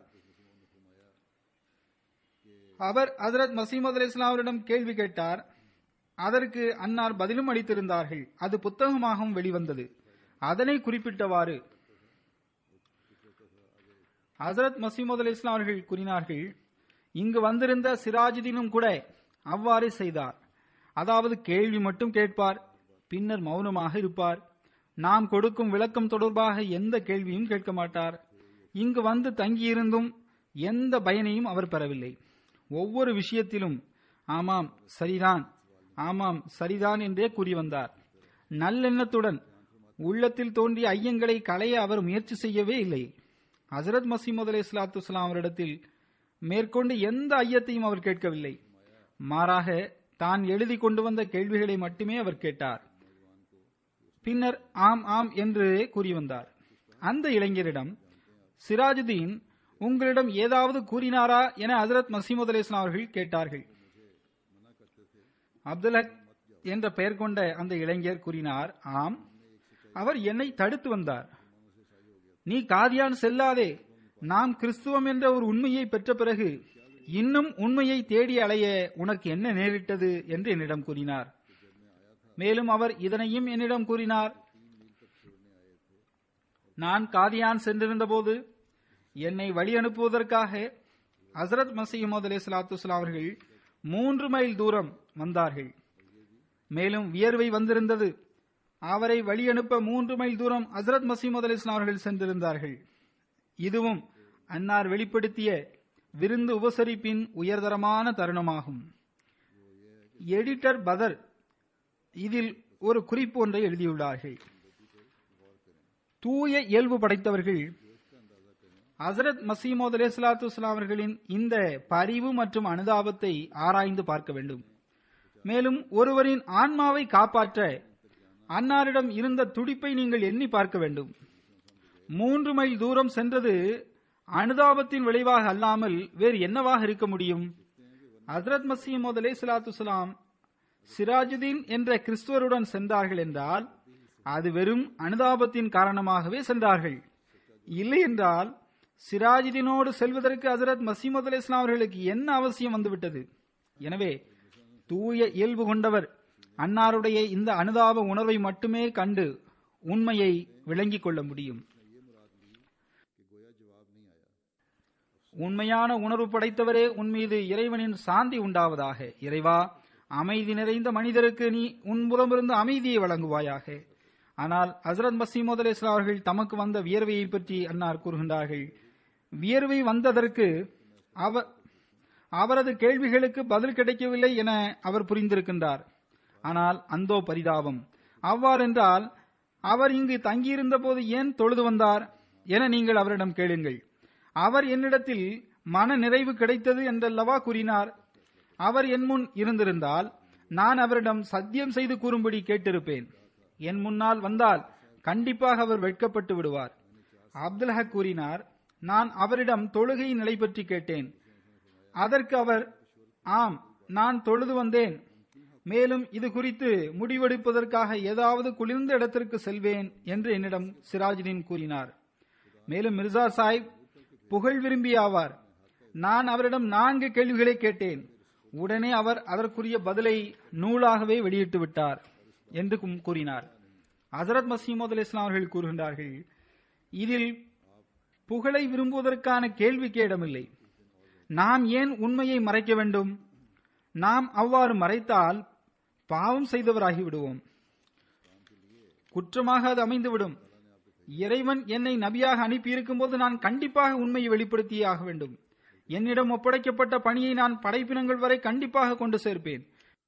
அவர் ஹசரத் மசீமது அலி இஸ்லாம் அவரிடம் கேள்வி கேட்டார் அதற்கு அன்னார் பதிலும் அளித்திருந்தார்கள் அது புத்தகமாகவும் வெளிவந்தது அதனை குறிப்பிட்டவாறு ஹசரத் மசீமது அலி இஸ்லாம் அவர்கள் கூறினார்கள் இங்கு வந்திருந்த சிராஜுதீனும் கூட அவ்வாறே செய்தார் அதாவது கேள்வி மட்டும் கேட்பார் பின்னர் மௌனமாக இருப்பார் நாம் கொடுக்கும் விளக்கம் தொடர்பாக எந்த கேள்வியும் கேட்க மாட்டார் இங்கு வந்து தங்கியிருந்தும் எந்த பயனையும் அவர் பெறவில்லை ஒவ்வொரு விஷயத்திலும் ஆமாம் சரிதான் ஆமாம் சரிதான் என்றே கூறி வந்தார் நல்லெண்ணத்துடன் உள்ளத்தில் தோன்றிய ஐயங்களை களைய அவர் முயற்சி செய்யவே இல்லை ஹசரத் மசீமது அலி இஸ்லாத்து அவரிடத்தில் மேற்கொண்டு எந்த ஐயத்தையும் அவர் கேட்கவில்லை மாறாக தான் எழுதி கொண்டு வந்த கேள்விகளை மட்டுமே அவர் கேட்டார் பின்னர் ஆம் ஆம் என்று கூறி வந்தார் அந்த இளைஞரிடம் சிராஜுதீன் உங்களிடம் ஏதாவது கூறினாரா என ஹசரத் மசீமது அலி இஸ்லாம் அவர்கள் கேட்டார்கள் அப்துல்லக் என்ற பெயர் கொண்ட அந்த இளைஞர் கூறினார் ஆம் அவர் என்னை தடுத்து வந்தார் நீ காதியான் செல்லாதே நாம் கிறிஸ்துவம் என்ற ஒரு உண்மையை பெற்ற பிறகு இன்னும் உண்மையை தேடி அலைய உனக்கு என்ன நேரிட்டது என்று என்னிடம் கூறினார் மேலும் அவர் இதனையும் என்னிடம் கூறினார் நான் காதியான் சென்றிருந்த போது என்னை வழி அனுப்புவதற்காக ஹசரத் மசீமது அலி சலாத்து அவர்கள் மூன்று மைல் தூரம் வந்தார்கள் மேலும் வியர்வை வந்திருந்தது அவரை வழி அனுப்ப மூன்று மைல் தூரம் ஹசரத் மசீமது அலி அவர்கள் சென்றிருந்தார்கள் இதுவும் அன்னார் வெளிப்படுத்திய விருந்து உபசரிப்பின் உயர்தரமான தருணமாகும் எடிட்டர் பதர் இதில் ஒரு குறிப்பு ஒன்றை எழுதியுள்ளார்கள் தூய இயல்பு படைத்தவர்கள் ஹசரத் மசீமோத் அலே சலாத்து அவர்களின் இந்த பரிவு மற்றும் அனுதாபத்தை ஆராய்ந்து பார்க்க வேண்டும் மேலும் ஒருவரின் ஆன்மாவை காப்பாற்ற அன்னாரிடம் இருந்த துடிப்பை நீங்கள் எண்ணி பார்க்க வேண்டும் மூன்று மைல் தூரம் சென்றது அனுதாபத்தின் விளைவாக அல்லாமல் வேறு என்னவாக இருக்க முடியும் ஹசரத் மசீமோத் அலே சலாத்து சிராஜுதீன் என்ற கிறிஸ்துவருடன் சென்றார்கள் என்றால் அது வெறும் அனுதாபத்தின் காரணமாகவே சென்றார்கள் இல்லை என்றால் சிராஜுதீனோடு செல்வதற்கு ஹசரத் மசீமது அலி இஸ்லாம் அவர்களுக்கு என்ன அவசியம் வந்துவிட்டது எனவே தூய இயல்பு கொண்டவர் அன்னாருடைய இந்த அனுதாப உணர்வை மட்டுமே கண்டு உண்மையை விளங்கிக் கொள்ள முடியும் உண்மையான உணர்வு படைத்தவரே உன்மீது இறைவனின் சாந்தி உண்டாவதாக இறைவா அமைதி நிறைந்த மனிதருக்கு நீ உன்புறமிருந்து அமைதியை வழங்குவாயாக ஆனால் ஹசரத் மசீமோத் அலி இஸ்லாம் அவர்கள் தமக்கு வந்த வியர்வையை பற்றி அன்னார் கூறுகின்றார்கள் வியர்வை வந்ததற்கு அவர் அவரது கேள்விகளுக்கு பதில் கிடைக்கவில்லை என அவர் புரிந்திருக்கின்றார் ஆனால் அந்தோ பரிதாபம் அவ்வாறென்றால் அவர் இங்கு தங்கியிருந்த போது ஏன் தொழுது வந்தார் என நீங்கள் அவரிடம் கேளுங்கள் அவர் என்னிடத்தில் மன நிறைவு கிடைத்தது என்றல்லவா கூறினார் அவர் என் முன் இருந்திருந்தால் நான் அவரிடம் சத்தியம் செய்து கூறும்படி கேட்டிருப்பேன் என் முன்னால் வந்தால் கண்டிப்பாக அவர் வெட்கப்பட்டு விடுவார் அப்துல் ஹக் கூறினார் நான் அவரிடம் தொழுகை நிலை பற்றி கேட்டேன் அதற்கு அவர் ஆம் நான் தொழுது வந்தேன் மேலும் இது குறித்து முடிவெடுப்பதற்காக ஏதாவது குளிர்ந்த இடத்திற்கு செல்வேன் என்று என்னிடம் சிராஜுதீன் கூறினார் மேலும் மிர்சா சாஹிப் புகழ் விரும்பி ஆவார் நான் அவரிடம் நான்கு கேள்விகளை கேட்டேன் உடனே அவர் அதற்குரிய பதிலை நூலாகவே வெளியிட்டு விட்டார் என்று கூறினார் ஹசரத் மசீமது அலி இஸ்லாம் அவர்கள் கூறுகின்றார்கள் இதில் புகழை விரும்புவதற்கான கேள்விக்கு இடமில்லை நாம் ஏன் உண்மையை மறைக்க வேண்டும் நாம் அவ்வாறு மறைத்தால் பாவம் செய்தவராகி விடுவோம் குற்றமாக அது அமைந்துவிடும் இறைவன் என்னை நபியாக அனுப்பியிருக்கும் போது நான் கண்டிப்பாக உண்மையை வெளிப்படுத்தியே ஆக வேண்டும் என்னிடம் ஒப்படைக்கப்பட்ட பணியை நான் படைப்பினங்கள் வரை கண்டிப்பாக கொண்டு சேர்ப்பேன்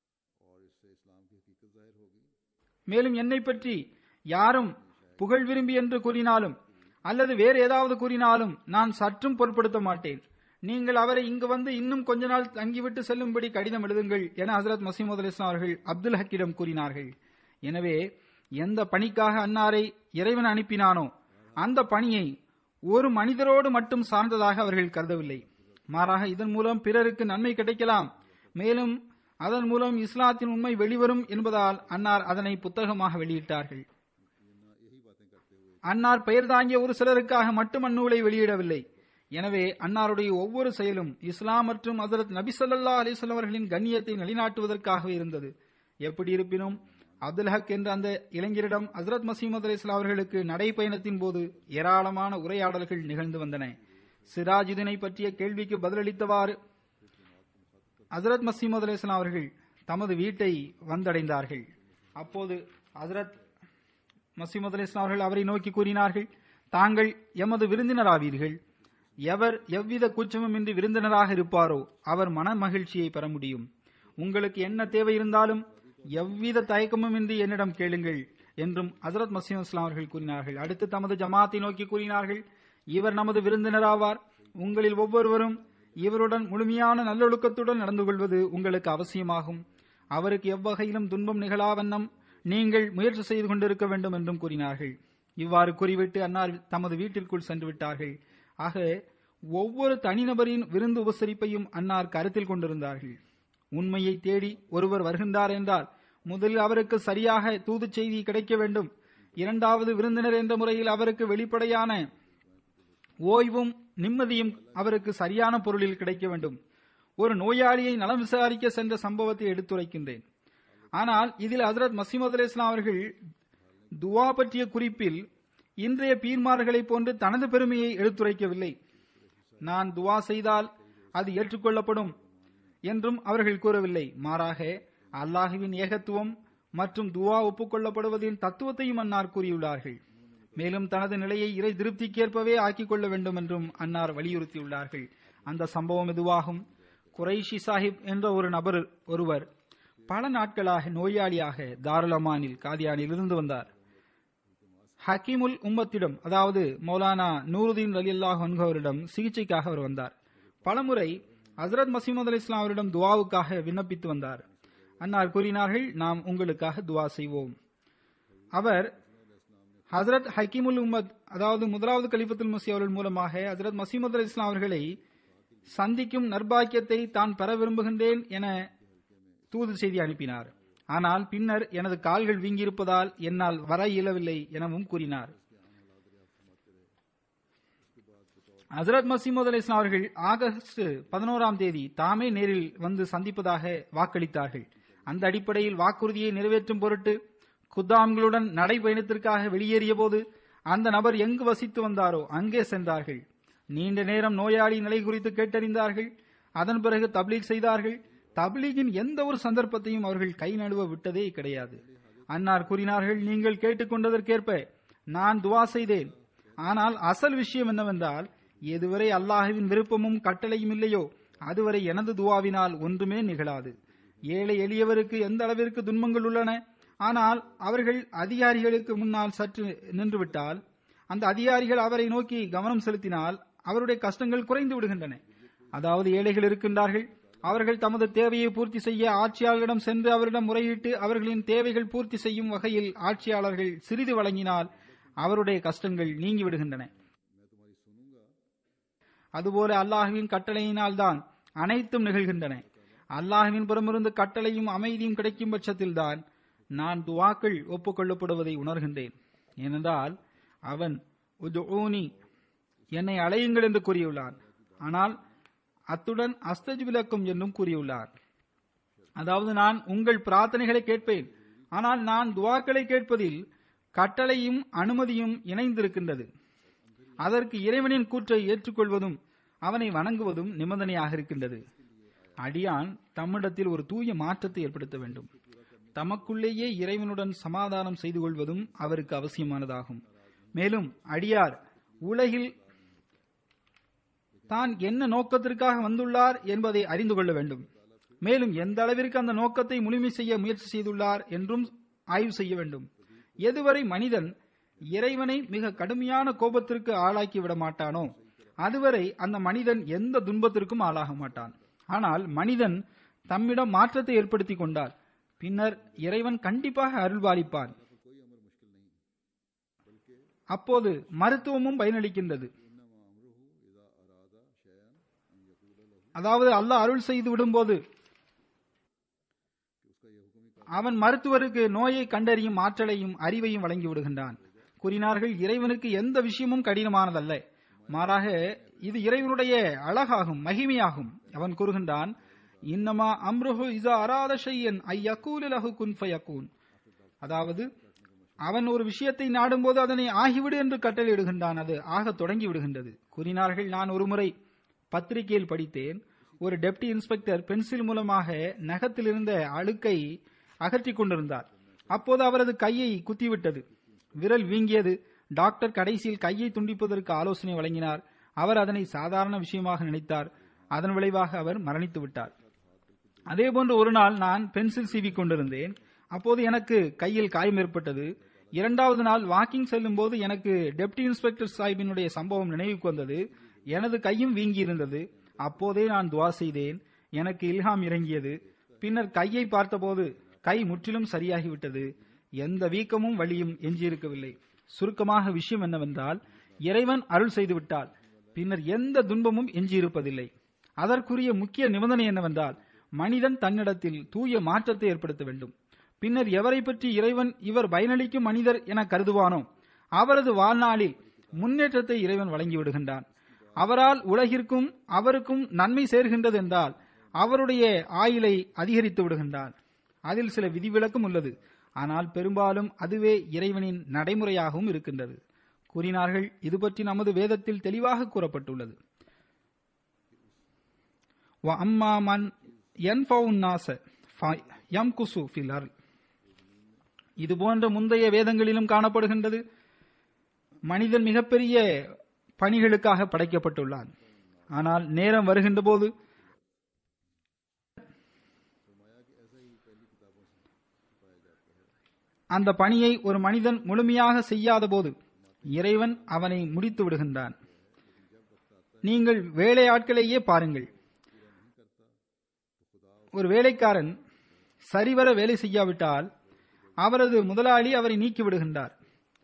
மேலும் என்னை பற்றி யாரும் புகழ் விரும்பி என்று கூறினாலும் அல்லது வேறு ஏதாவது கூறினாலும் நான் சற்றும் பொருட்படுத்த மாட்டேன் நீங்கள் அவரை இங்கு வந்து இன்னும் கொஞ்ச நாள் தங்கிவிட்டு செல்லும்படி கடிதம் எழுதுங்கள் என ஹசரத் மசீமது இஸ்லாம் அவர்கள் அப்துல் ஹக்கிடம் கூறினார்கள் எனவே எந்த பணிக்காக அன்னாரை இறைவன் அனுப்பினானோ அந்த பணியை ஒரு மனிதரோடு மட்டும் சார்ந்ததாக அவர்கள் கருதவில்லை மாறாக இதன் மூலம் பிறருக்கு நன்மை கிடைக்கலாம் மேலும் அதன் மூலம் இஸ்லாத்தின் உண்மை வெளிவரும் என்பதால் அன்னார் அதனை புத்தகமாக வெளியிட்டார்கள் அன்னார் பெயர் தாங்கிய ஒரு சிலருக்காக மட்டும் அந்நூலை வெளியிடவில்லை எனவே அன்னாருடைய ஒவ்வொரு செயலும் இஸ்லாம் மற்றும் ஹசரத் நபி சொல்லா அலிஸ்லாம் அவர்களின் கண்ணியத்தை நிலைநாட்டுவதற்காகவே இருந்தது எப்படி இருப்பினும் அப்துல் ஹக் என்ற அந்த இளைஞரிடம் ஹசரத் மசீமது அலி இஸ்லாம் அவர்களுக்கு நடைப்பயணத்தின் போது ஏராளமான உரையாடல்கள் நிகழ்ந்து வந்தன சிராஜுதீனை பற்றிய கேள்விக்கு பதிலளித்தவாறு ஹசரத் மசீமது அலி இஸ்லாம் அவர்கள் தமது வீட்டை வந்தடைந்தார்கள் அப்போது ஹசரத் மசீமது அலி இஸ்லாம் அவர்கள் அவரை நோக்கி கூறினார்கள் தாங்கள் எமது விருந்தினராவீர்கள் எவர் எவ்வித கூச்சமுமின்றி விருந்தினராக இருப்பாரோ அவர் மன மகிழ்ச்சியை பெற முடியும் உங்களுக்கு என்ன தேவை இருந்தாலும் எவ்வித தயக்கமுமின்றி என்னிடம் கேளுங்கள் என்றும் ஹசரத் மசீம் இஸ்லாம் அவர்கள் கூறினார்கள் அடுத்து தமது ஜமாத்தை நோக்கி கூறினார்கள் இவர் நமது விருந்தினராவார் உங்களில் ஒவ்வொருவரும் இவருடன் முழுமையான நல்லொழுக்கத்துடன் நடந்து கொள்வது உங்களுக்கு அவசியமாகும் அவருக்கு எவ்வகையிலும் துன்பம் நிகழாவண்ணம் நீங்கள் முயற்சி செய்து கொண்டிருக்க வேண்டும் என்றும் கூறினார்கள் இவ்வாறு கூறிவிட்டு அன்னார் தமது வீட்டிற்குள் சென்று விட்டார்கள் ஆக ஒவ்வொரு தனிநபரின் விருந்து உபசரிப்பையும் அன்னார் கருத்தில் கொண்டிருந்தார்கள் உண்மையை தேடி ஒருவர் வருகின்றார் என்றால் முதலில் அவருக்கு சரியாக தூது செய்தி கிடைக்க வேண்டும் இரண்டாவது விருந்தினர் என்ற முறையில் அவருக்கு வெளிப்படையான ஓய்வும் நிம்மதியும் அவருக்கு சரியான பொருளில் கிடைக்க வேண்டும் ஒரு நோயாளியை நலம் விசாரிக்க சென்ற சம்பவத்தை எடுத்துரைக்கின்றேன் ஆனால் இதில் ஹசரத் மசீமது அலி இஸ்லாம் அவர்கள் துவா பற்றிய குறிப்பில் இன்றைய பீர்மார்களைப் போன்று தனது பெருமையை எடுத்துரைக்கவில்லை நான் துவா செய்தால் அது ஏற்றுக்கொள்ளப்படும் என்றும் அவர்கள் கூறவில்லை மாறாக அல்லாஹுவின் ஏகத்துவம் மற்றும் துவா ஒப்புக்கொள்ளப்படுவதின் தத்துவத்தையும் அன்னார் கூறியுள்ளார்கள் மேலும் தனது நிலையை இறை திருப்திக்கேற்பவே ஆக்கிக் கொள்ள வேண்டும் என்றும் அன்னார் வலியுறுத்தியுள்ளார்கள் அந்த சம்பவம் இதுவாகும் குறைஷி சாஹிப் என்ற ஒரு நபர் ஒருவர் பல நாட்களாக நோயாளியாக தாருலமானில் காதியானில் இருந்து வந்தார் ஹக்கீமுல் உம்மத்திடம் அதாவது மௌலானா நூருதீன் அலி அல்லாஹ் அவரிடம் சிகிச்சைக்காக அவர் வந்தார் பலமுறை ஹசரத் மசீமது அலி இஸ்லாம் அவரிடம் துவாவுக்காக விண்ணப்பித்து வந்தார் அன்னார் கூறினார்கள் நாம் உங்களுக்காக துவா செய்வோம் அவர் ஹசரத் ஹக்கீமுல் உம்மத் அதாவது முதலாவது கலிபத்துல் மசி அவர்கள் மூலமாக ஹசரத் மசீமது அலி இஸ்லாம் அவர்களை சந்திக்கும் நர்பாக்கியத்தை தான் பெற விரும்புகின்றேன் என தூது செய்தி அனுப்பினார் ஆனால் பின்னர் எனது கால்கள் வீங்கியிருப்பதால் என்னால் வர இயலவில்லை எனவும் கூறினார் ஹசரத் மசீமது அலி இஸ்லாம் அவர்கள் ஆகஸ்ட் பதினோராம் தேதி தாமே நேரில் வந்து சந்திப்பதாக வாக்களித்தார்கள் அந்த அடிப்படையில் வாக்குறுதியை நிறைவேற்றும் பொருட்டு குத்தாம்களுடன் நடைபயணத்திற்காக வெளியேறிய போது அந்த நபர் எங்கு வசித்து வந்தாரோ அங்கே சென்றார்கள் நீண்ட நேரம் நோயாளி நிலை குறித்து கேட்டறிந்தார்கள் அதன் பிறகு தப்லீக் செய்தார்கள் தப்லீகின் எந்த ஒரு சந்தர்ப்பத்தையும் அவர்கள் கை நழுவ விட்டதே கிடையாது அன்னார் கூறினார்கள் நீங்கள் கேட்டுக்கொண்டதற்கேற்ப நான் துவா செய்தேன் ஆனால் அசல் விஷயம் என்னவென்றால் எதுவரை அல்லாஹுவின் விருப்பமும் கட்டளையும் இல்லையோ அதுவரை எனது துவாவினால் ஒன்றுமே நிகழாது ஏழை எளியவருக்கு எந்த அளவிற்கு துன்பங்கள் உள்ளன ஆனால் அவர்கள் அதிகாரிகளுக்கு முன்னால் சற்று நின்றுவிட்டால் அந்த அதிகாரிகள் அவரை நோக்கி கவனம் செலுத்தினால் அவருடைய கஷ்டங்கள் குறைந்து விடுகின்றன அதாவது ஏழைகள் இருக்கின்றார்கள் அவர்கள் தமது தேவையை பூர்த்தி செய்ய ஆட்சியாளரிடம் சென்று அவரிடம் முறையிட்டு அவர்களின் தேவைகள் பூர்த்தி செய்யும் வகையில் ஆட்சியாளர்கள் சிறிது வழங்கினால் அவருடைய கஷ்டங்கள் நீங்கி விடுகின்றன அதுபோல அல்லாஹுவின் கட்டளையினால் தான் அனைத்தும் நிகழ்கின்றன அல்லாஹுவின் புறமிருந்து கட்டளையும் அமைதியும் கிடைக்கும் பட்சத்தில்தான் நான் துவாக்கள் ஒப்புக்கொள்ளப்படுவதை உணர்கின்றேன் ஏனென்றால் அவன் உதுஊனி என்னை அழையுங்கள் என்று கூறியுள்ளான் ஆனால் அத்துடன் அஸ்தஜ் விளக்கும் என்றும் கூறியுள்ளார் அதாவது நான் உங்கள் பிரார்த்தனைகளை கேட்பேன் ஆனால் நான் துவாக்களை கேட்பதில் கட்டளையும் அனுமதியும் இணைந்திருக்கின்றது அதற்கு இறைவனின் கூற்றை ஏற்றுக்கொள்வதும் அவனை வணங்குவதும் நிபந்தனையாக இருக்கின்றது அடியான் தம்மிடத்தில் ஒரு தூய மாற்றத்தை ஏற்படுத்த வேண்டும் தமக்குள்ளேயே இறைவனுடன் சமாதானம் செய்து கொள்வதும் அவருக்கு அவசியமானதாகும் மேலும் அடியார் உலகில் தான் என்ன நோக்கத்திற்காக வந்துள்ளார் என்பதை அறிந்து கொள்ள வேண்டும் மேலும் எந்த அளவிற்கு அந்த நோக்கத்தை முழுமை செய்ய முயற்சி செய்துள்ளார் என்றும் ஆய்வு செய்ய வேண்டும் எதுவரை மனிதன் இறைவனை மிக கடுமையான கோபத்திற்கு ஆளாக்கி விட மாட்டானோ அதுவரை அந்த மனிதன் எந்த துன்பத்திற்கும் ஆளாக மாட்டான் ஆனால் மனிதன் தம்மிடம் மாற்றத்தை ஏற்படுத்திக் கொண்டார் பின்னர் இறைவன் கண்டிப்பாக அருள்பாலிப்பான் அப்போது மருத்துவமும் பயனளிக்கின்றது அதாவது அல்லாஹ் அருள் செய்து விடும்போது அவன் மருத்துவருக்கு நோயை கண்டறியும் ஆற்றலையும் அறிவையும் வழங்கி விடுகின்றான் கூறினார்கள் இறைவனுக்கு எந்த விஷயமும் கடினமானதல்ல மாறாக இது இறைவனுடைய அழகாகும் மகிமையாகும் அவன் கூறுகின்றான் இன்னமா அம்ருஹு இசா அராத ஷையன் ஐயக்கூல் லஹு குன் ஃபயக்கூன் அதாவது அவன் ஒரு விஷயத்தை நாடும்போது அதனை ஆகிவிடு என்று கட்டளையிடுகின்றான் அது ஆக தொடங்கி விடுகின்றது கூறினார்கள் நான் ஒருமுறை பத்திரிகையில் படித்தேன் ஒரு டெப்டி இன்ஸ்பெக்டர் பென்சில் மூலமாக நகத்தில் இருந்த அழுக்கை அகற்றிக் கொண்டிருந்தார் அப்போது அவரது கையை குத்திவிட்டது விரல் வீங்கியது டாக்டர் கடைசியில் கையை துண்டிப்பதற்கு ஆலோசனை வழங்கினார் அவர் அதனை சாதாரண விஷயமாக நினைத்தார் அதன் விளைவாக அவர் மரணித்து விட்டார் அதேபோன்று ஒரு நாள் நான் பென்சில் சீவிக் கொண்டிருந்தேன் அப்போது எனக்கு கையில் காயம் ஏற்பட்டது இரண்டாவது நாள் வாக்கிங் செல்லும் போது எனக்கு டெப்டி இன்ஸ்பெக்டர் சாஹிபினுடைய சம்பவம் நினைவுக்கு வந்தது எனது கையும் வீங்கி இருந்தது அப்போதே நான் துவா செய்தேன் எனக்கு இல்ஹாம் இறங்கியது பின்னர் கையை பார்த்தபோது கை முற்றிலும் சரியாகிவிட்டது எந்த வீக்கமும் வலியும் எஞ்சியிருக்கவில்லை சுருக்கமாக விஷயம் என்னவென்றால் இறைவன் அருள் செய்துவிட்டால் பின்னர் எந்த துன்பமும் எஞ்சியிருப்பதில்லை அதற்குரிய முக்கிய நிபந்தனை என்னவென்றால் மனிதன் தன்னிடத்தில் தூய மாற்றத்தை ஏற்படுத்த வேண்டும் பின்னர் எவரை பற்றி இறைவன் இவர் பயனளிக்கும் மனிதர் என கருதுவானோ அவரது வாழ்நாளில் முன்னேற்றத்தை இறைவன் வழங்கி விடுகின்றான் அவரால் உலகிற்கும் அவருக்கும் நன்மை சேர்கின்றது என்றால் அவருடைய ஆயுளை அதிகரித்து விடுகின்றான் அதில் சில விதிவிலக்கும் உள்ளது ஆனால் பெரும்பாலும் அதுவே இறைவனின் நடைமுறையாகவும் இருக்கின்றது கூறினார்கள் இது பற்றி நமது வேதத்தில் தெளிவாக கூறப்பட்டுள்ளது வ அம்மா மன் யன்ஃபவுன் நாச ஃப- யம்குசு ஃபில் அர்ல். இது போன்ற முந்தைய வேதங்களிலும் காணப்படுகின்றது மனிதன் மிகப்பெரிய பணிகளுக்காக படைக்கப்பட்டுள்ளான் ஆனால் நேரம் வருகின்ற போது அந்த பணியை ஒரு மனிதன் முழுமையாக செய்யாத போது இறைவன் அவனை முடித்து விடுகின்றான் நீங்கள் வேலையாட்களையே பாருங்கள் ஒரு வேலைக்காரன் சரிவர வேலை செய்யாவிட்டால் அவரது முதலாளி அவரை நீக்கி விடுகின்றார்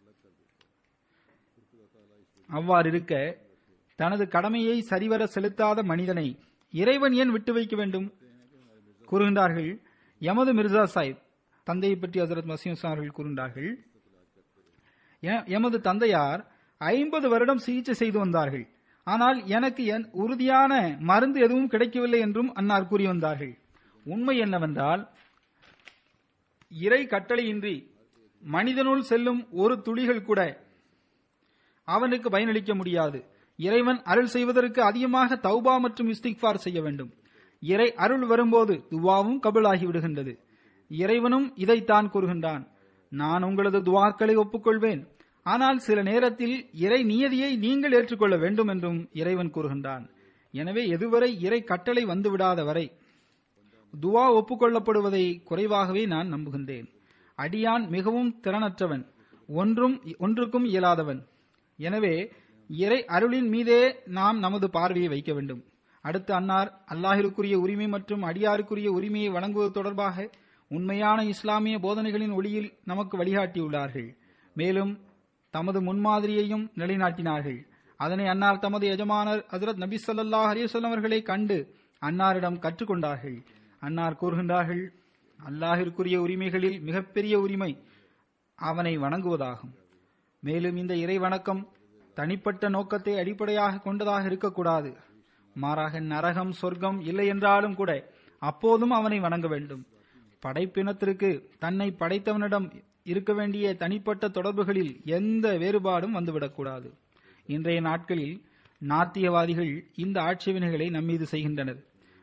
அவ்வாறு இருக்க தனது கடமையை சரிவர செலுத்தாத மனிதனை இறைவன் ஏன் விட்டு வைக்க வேண்டும் கூறுகின்றார்கள் எமது மிர்சா சாஹிப் தந்தையை பற்றி ஹசரத் மசீம் அவர்கள் கூறுகின்றார்கள் எ- எமது தந்தையார் ஐம்பது வருடம் சிகிச்சை செய்து வந்தார்கள் ஆனால் எனக்கு என் உறுதியான மருந்து எதுவும் கிடைக்கவில்லை என்றும் அன்னார் கூறி வந்தார்கள் உண்மை என்னவென்றால் இறை கட்டளையின்றி மனிதனுள் செல்லும் ஒரு துளிகள் கூட அவனுக்கு பயனளிக்க முடியாது இறைவன் அருள் செய்வதற்கு அதிகமாக தௌபா மற்றும் இஸ்திக்பார் செய்ய வேண்டும் இறை அருள் வரும்போது துவாவும் கபுலாகி விடுகின்றது இறைவனும் இதைத்தான் கூறுகின்றான் நான் உங்களது துவாக்களை ஒப்புக்கொள்வேன் ஆனால் சில நேரத்தில் இறை நியதியை நீங்கள் ஏற்றுக்கொள்ள வேண்டும் என்றும் இறைவன் கூறுகின்றான் எனவே எதுவரை இறை கட்டளை வந்துவிடாத வரை துவா ஒப்புக்கொள்ளப்படுவதை குறைவாகவே நான் நம்புகின்றேன் அடியான் மிகவும் திறனற்றவன் ஒன்றும் ஒன்றுக்கும் இயலாதவன் எனவே இறை அருளின் மீதே நாம் நமது பார்வையை வைக்க வேண்டும் அடுத்து அன்னார் அல்லாஹிற்குரிய உரிமை மற்றும் அடியாருக்குரிய உரிமையை வழங்குவது தொடர்பாக உண்மையான இஸ்லாமிய போதனைகளின் ஒளியில் நமக்கு வழிகாட்டியுள்ளார்கள் மேலும் தமது முன்மாதிரியையும் நிலைநாட்டினார்கள் அதனை அன்னார் தமது எஜமானர் ஹஜரத் நபி ஸல்லல்லாஹு அலைஹி வஸல்லம் அவர்களை கண்டு அன்னாரிடம் கற்றுக்கொண்டார்கள் அன்னார் கூறுகின்றார்கள் அல்லாஹிற்குரிய உரிமைகளில் மிகப்பெரிய உரிமை அவனை வணங்குவதாகும் மேலும் இந்த இறை வணக்கம் தனிப்பட்ட நோக்கத்தை அடிப்படையாக கொண்டதாக இருக்கக்கூடாது மாறாக நரகம் சொர்க்கம் இல்லை என்றாலும் கூட அப்போதும் அவனை வணங்க வேண்டும் படைப்பினத்திற்கு தன்னை படைத்தவனிடம் இருக்க வேண்டிய தனிப்பட்ட தொடர்புகளில் எந்த வேறுபாடும் வந்துவிடக்கூடாது இன்றைய நாட்களில் நாத்தியவாதிகள் இந்த ஆட்சேபனைகளை நம்மீது செய்கின்றனர்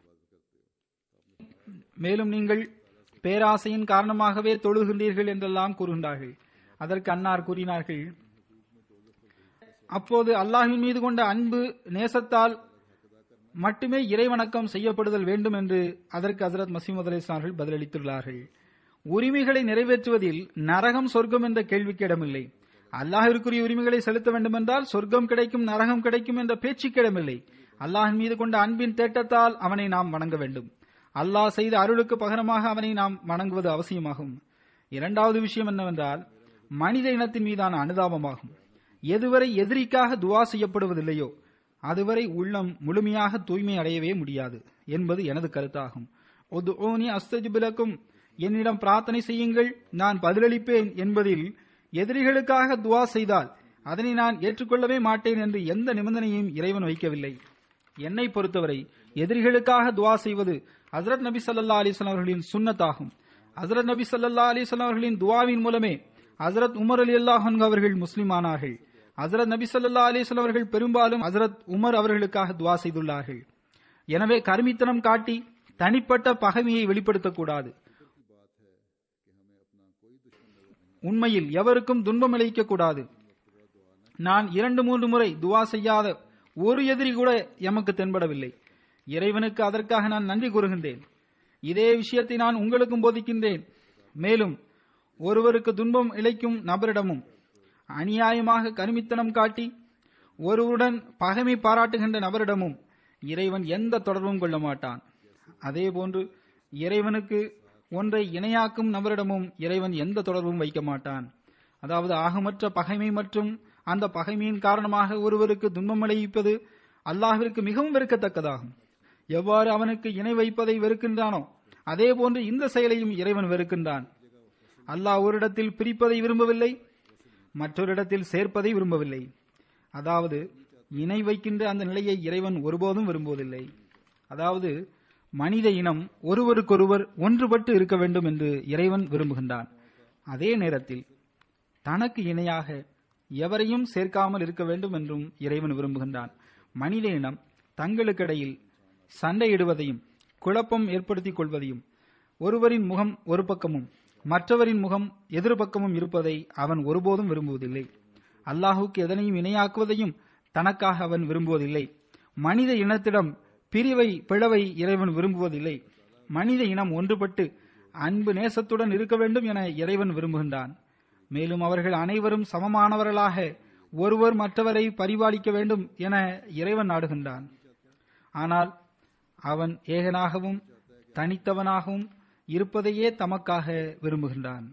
மேலும் நீங்கள் பேராசையின் காரணமாகவே தொழுகின்றீர்கள் என்றெல்லாம் கூறுகின்றார்கள் அதற்கு அன்னார் கூறினார்கள் அப்போது அல்லாஹின் மீது கொண்ட அன்பு நேசத்தால் மட்டுமே இறைவணக்கம் செய்யப்படுதல் வேண்டும் என்று அதற்கு ஹசரத் மசீமது அலிஸ்லார்கள் பதிலளித்துள்ளார்கள் உரிமைகளை நிறைவேற்றுவதில் நரகம் சொர்க்கம் என்ற கேள்விக்கு இடமில்லை அல்லாஹிற்குரிய உரிமைகளை செலுத்த வேண்டுமென்றால் சொர்க்கம் கிடைக்கும் நரகம் கிடைக்கும் என்ற பேச்சுக்கு இடமில்லை அல்லாஹின் மீது கொண்ட அன்பின் தேட்டத்தால் அவனை நாம் வணங்க வேண்டும் அல்லாஹ் செய்த அருளுக்கு பகரமாக அவனை நாம் வணங்குவது அவசியமாகும் இரண்டாவது விஷயம் என்னவென்றால் மனித இனத்தின் மீதான அனுதாபமாகும் எதுவரை எதிரிக்காக துவா செய்யப்படுவதில்லையோ அதுவரை உள்ளம் முழுமையாக தூய்மை அடையவே முடியாது என்பது எனது கருத்தாகும் ஒதுஓனி அஸ்தஜிபிலக்கும் என்னிடம் பிரார்த்தனை செய்யுங்கள் நான் பதிலளிப்பேன் என்பதில் எதிரிகளுக்காக துவா செய்தால் அதனை நான் ஏற்றுக்கொள்ளவே மாட்டேன் என்று எந்த நிபந்தனையும் இறைவன் வைக்கவில்லை என்னை பொறுத்தவரை எதிரிகளுக்காக துவா செய்வது ஹசரத் நபி ஸல்லல்லாஹு அலைஹி வஸல்லம் அவர்களின் சுன்னத்தாகும் ஹசரத் நபி ஸல்லல்லாஹு அலைஹி வஸல்லம் அவர்களின் துவாவின் மூலமே ஹசரத் உமர் அலி அல்லாஹன் அவர்கள் முஸ்லிம் ஆனார்கள் ஹசரத் நபி ஸல்லல்லாஹு அலைஹி வஸல்லம் அவர்கள் பெரும்பாலும் ஹசரத் உமர் அவர்களுக்காக துவா செய்துள்ளார்கள் எனவே கருமித்தனம் காட்டி தனிப்பட்ட பகைமையை வெளிப்படுத்தக்கூடாது உண்மையில் எவருக்கும் துன்பம் அளிக்க கூடாது நான் இரண்டு மூன்று முறை துவா செய்யாத ஒரு எதிரி கூட எமக்கு தென்படவில்லை இறைவனுக்கு அதற்காக நான் நன்றி கூறுகின்றேன் இதே விஷயத்தை நான் உங்களுக்கும் போதிக்கின்றேன் மேலும் ஒருவருக்கு துன்பம் இழைக்கும் நபரிடமும் அநியாயமாக கருமித்தனம் காட்டி ஒருவருடன் பகைமை பாராட்டுகின்ற நபரிடமும் இறைவன் எந்த தொடர்பும் கொள்ள மாட்டான் அதேபோன்று இறைவனுக்கு ஒன்றை இணையாக்கும் நபரிடமும் இறைவன் எந்த தொடர்பும் வைக்க மாட்டான் அதாவது ஆகமற்ற பகைமை மற்றும் அந்த பகைமையின் காரணமாக ஒருவருக்கு துன்பம் விளைவிப்பது அல்லாஹ்விற்கு மிகவும் வெறுக்கத்தக்கதாகும் எவ்வாறு அவனுக்கு இணை வைப்பதை வெறுக்கின்றானோ அதே போன்று இந்த செயலையும் இறைவன் வெறுக்கின்றான் அல்லாஹ் ஒரு இடத்தில் பிரிப்பதை விரும்பவில்லை மற்றொரு இடத்தில் சேர்ப்பதை விரும்பவில்லை அதாவது இணை வைக்கின்ற அந்த நிலையை இறைவன் ஒருபோதும் விரும்புவதில்லை அதாவது மனித இனம் ஒருவருக்கொருவர் ஒன்றுபட்டு இருக்க வேண்டும் என்று இறைவன் விரும்புகின்றான் அதே நேரத்தில் தனக்கு இணையாக எவரையும் சேர்க்காமல் இருக்க வேண்டும் என்றும் இறைவன் விரும்புகின்றான் மனித இனம் தங்களுக்கிடையில் சண்டையிடுவதையும் குழப்பம் ஏற்படுத்திக் கொள்வதையும் ஒருவரின் முகம் ஒரு பக்கமும் மற்றவரின் முகம் எதிர்பக்கமும் இருப்பதை அவன் ஒருபோதும் விரும்புவதில்லை அல்லாஹுக்கு எதனையும் இணையாக்குவதையும் தனக்காக அவன் விரும்புவதில்லை மனித இனத்திடம் பிரிவை பிளவை இறைவன் விரும்புவதில்லை மனித இனம் ஒன்றுபட்டு அன்பு நேசத்துடன் இருக்க வேண்டும் என இறைவன் விரும்புகின்றான் மேலும் அவர்கள் அனைவரும் சமமானவர்களாக ஒருவர் மற்றவரை பரிபாலிக்க வேண்டும் என இறைவன் நாடுகின்றான் ஆனால் அவன் ஏகனாகவும் தனித்தவனாகவும் இருப்பதையே தமக்காக விரும்புகின்றான்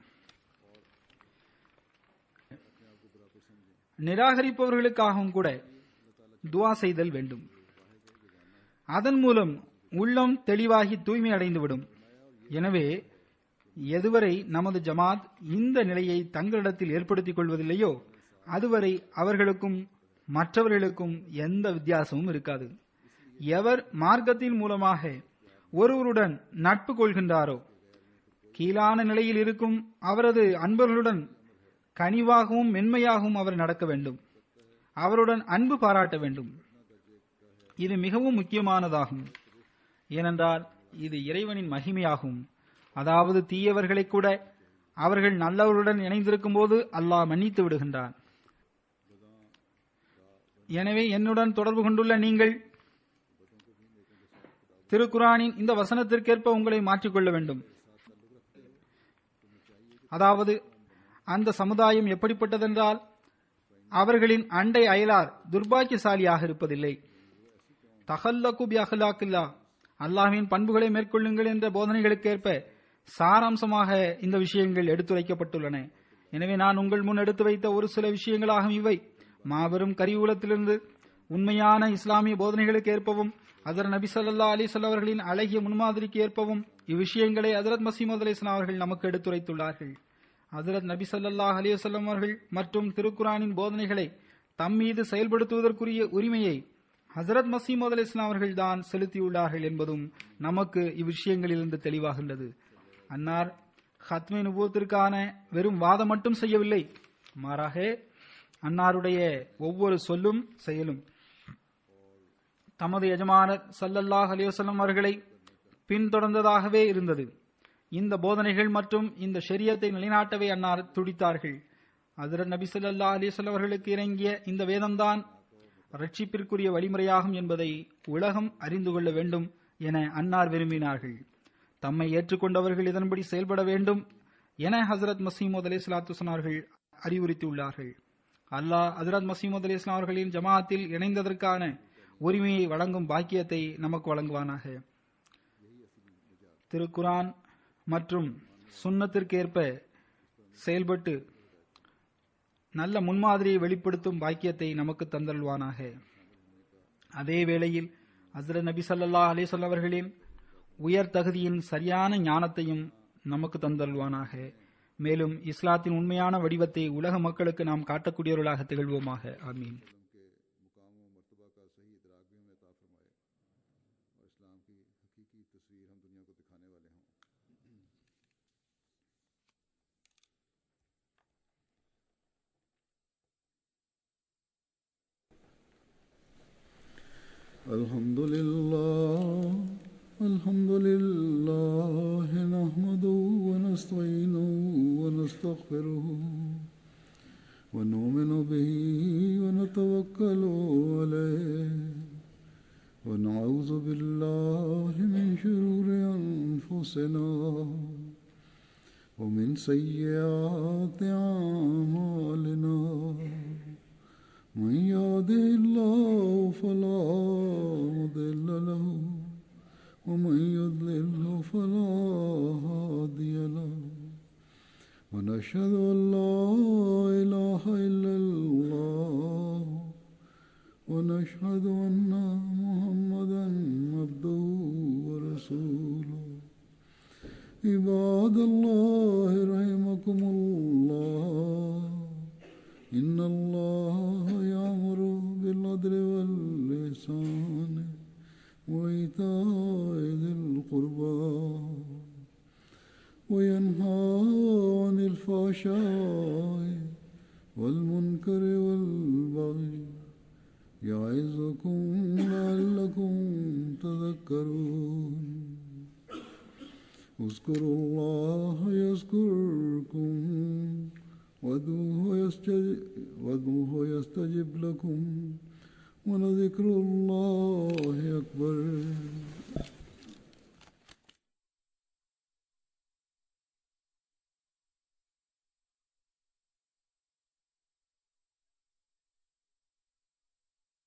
நிராகரிப்பவர்களுக்காகவும் கூட துவா செய்தல் வேண்டும் அதன் மூலம் உள்ளம் தெளிவாகி தூய்மை அடைந்துவிடும் எனவே எதுவரை நமது ஜமாத் இந்த நிலையை தங்களிடத்தில் ஏற்படுத்திக் கொள்வதில்லையோ அதுவரை அவர்களுக்கும் மற்றவர்களுக்கும் எந்த வித்தியாசமும் இருக்காது எவர் மார்க்கத்தின் மூலமாக ஒருவருடன் நட்பு கொள்கின்றாரோ கீழான நிலையில் இருக்கும் அவரது அன்பர்களுடன் கனிவாகவும் மென்மையாகவும் அவர் நடக்க வேண்டும் அவருடன் அன்பு பாராட்ட வேண்டும் இது மிகவும் முக்கியமானதாகும் ஏனென்றால் இது இறைவனின் மகிமையாகும் அதாவது தீயவர்களை கூட அவர்கள் நல்லவருடன் இணைந்திருக்கும் போது அல்லாஹ் மன்னித்து விடுகின்றான் எனவே என்னுடன் தொடர்பு கொண்டுள்ள நீங்கள் திருக்குரானின் இந்த வசனத்திற்கேற்ப உங்களை மாற்றிக்கொள்ள வேண்டும் அதாவது அந்த சமுதாயம் எப்படிப்பட்டதென்றால் அவர்களின் அண்டை அயலார் துர்பாக்கியசாலியாக இருப்பதில்லை தஹல்லகு பி அஹ்லாக்கில்லா அல்லாஹ்வின் பண்புகளை மேற்கொள்ளுங்கள் என்ற போதனைகளுக்கேற்ப சாராம்சமாக இந்த விஷயங்கள் எடுத்துரைக்கப்பட்டுள்ளன எனவே நான் உங்கள் முன் எடுத்து வைத்த ஒரு சில விஷயங்களாகும் இவை மாபெரும் கரிவூலத்திலிருந்து உண்மையான இஸ்லாமிய போதனைகளுக்கு ஏற்பவும் அதர் நபி சல்லா அலிசல் அவர்களின் அழகிய முன்மாதிரிக்கு ஏற்பவும் இவ்விஷயங்களை ஹசரத் மசீமது அலி இஸ்லாம் அவர்கள் நமக்கு எடுத்துரைத்துள்ளார்கள் ஹசரத் நபி சல்லாஹ் அலி வசல்லம் அவர்கள் மற்றும் திருக்குரானின் போதனைகளை தம் மீது செயல்படுத்துவதற்குரிய உரிமையை ஹசரத் மசீமது அலி இஸ்லாம் அவர்கள் தான் செலுத்தியுள்ளார்கள் என்பதும் நமக்கு இவ்விஷயங்களிலிருந்து தெளிவாகின்றது அன்னார் ஹத்மே நுபூத்திற்கான வெறும் வாதம் மட்டும் செய்யவில்லை மாறாக அன்னாருடைய ஒவ்வொரு சொல்லும் செயலும் தமது எஜமானர் சல்லல்லாஹ் அலிவசல்லம் அவர்களை பின்தொடர்ந்ததாகவே இருந்தது இந்த போதனைகள் மற்றும் இந்த ஷரியத்தை நிலைநாட்டவே அன்னார் துடித்தார்கள் ஹசரத் நபி சொல்லா அலிசல்ல அவர்களுக்கு இறங்கிய இந்த வேதம்தான் ரட்சிப்பிற்குரிய வழிமுறையாகும் என்பதை உலகம் அறிந்து கொள்ள வேண்டும் என அன்னார் விரும்பினார்கள் தம்மை ஏற்றுக்கொண்டவர்கள் இதன்படி செயல்பட வேண்டும் என ஹசரத் மசீமது அலி சலாத்து அவர்கள் அறிவுறுத்தியுள்ளார்கள் அல்லாஹ் ஹசரத் மசீமது அலி இஸ்லாம் அவர்களின் ஜமாத்தில் இணைந்ததற்கான உரிமையை வழங்கும் பாக்கியத்தை நமக்கு வழங்குவானாக திருக்குரான் மற்றும் சுன்னத்திற்கேற்ப செயல்பட்டு நல்ல முன்மாதிரியை வெளிப்படுத்தும் பாக்கியத்தை நமக்கு தந்தல்வானாக அதே வேளையில் ஹசரத் நபி சல்லா அலிசல் அவர்களின் உயர் தகுதியின் சரியான ஞானத்தையும் நமக்கு தந்தல்வானாக மேலும் இஸ்லாத்தின் உண்மையான வடிவத்தை உலக மக்களுக்கு நாம் காட்டக்கூடியவர்களாக திகழ்வோமாக ஆமீன் الحمد لله الحمد لله نحمده ونستعينه ونستغفره ونؤمن به ونتوكل عليه ونعوذ بالله من شرور أنفسنا ومن سيئات أعمالنا من يهده الله فلا مضل له ومن يضلله فلا هادي له ونشهد أن لا إله إلا الله ونشهد أن محمدا عبده ورسوله عباد الله رحمكم الله إن الله يأمر بالعدل واللسان وإيتاء ذي القربى وينهى عن الفحشاء والمنكر والبغي يعظكم لعلكم تذكرون اذكروا الله يذكركم وادعوه يستجب, وادعوه يستجب لكم ولذكر الله أكبر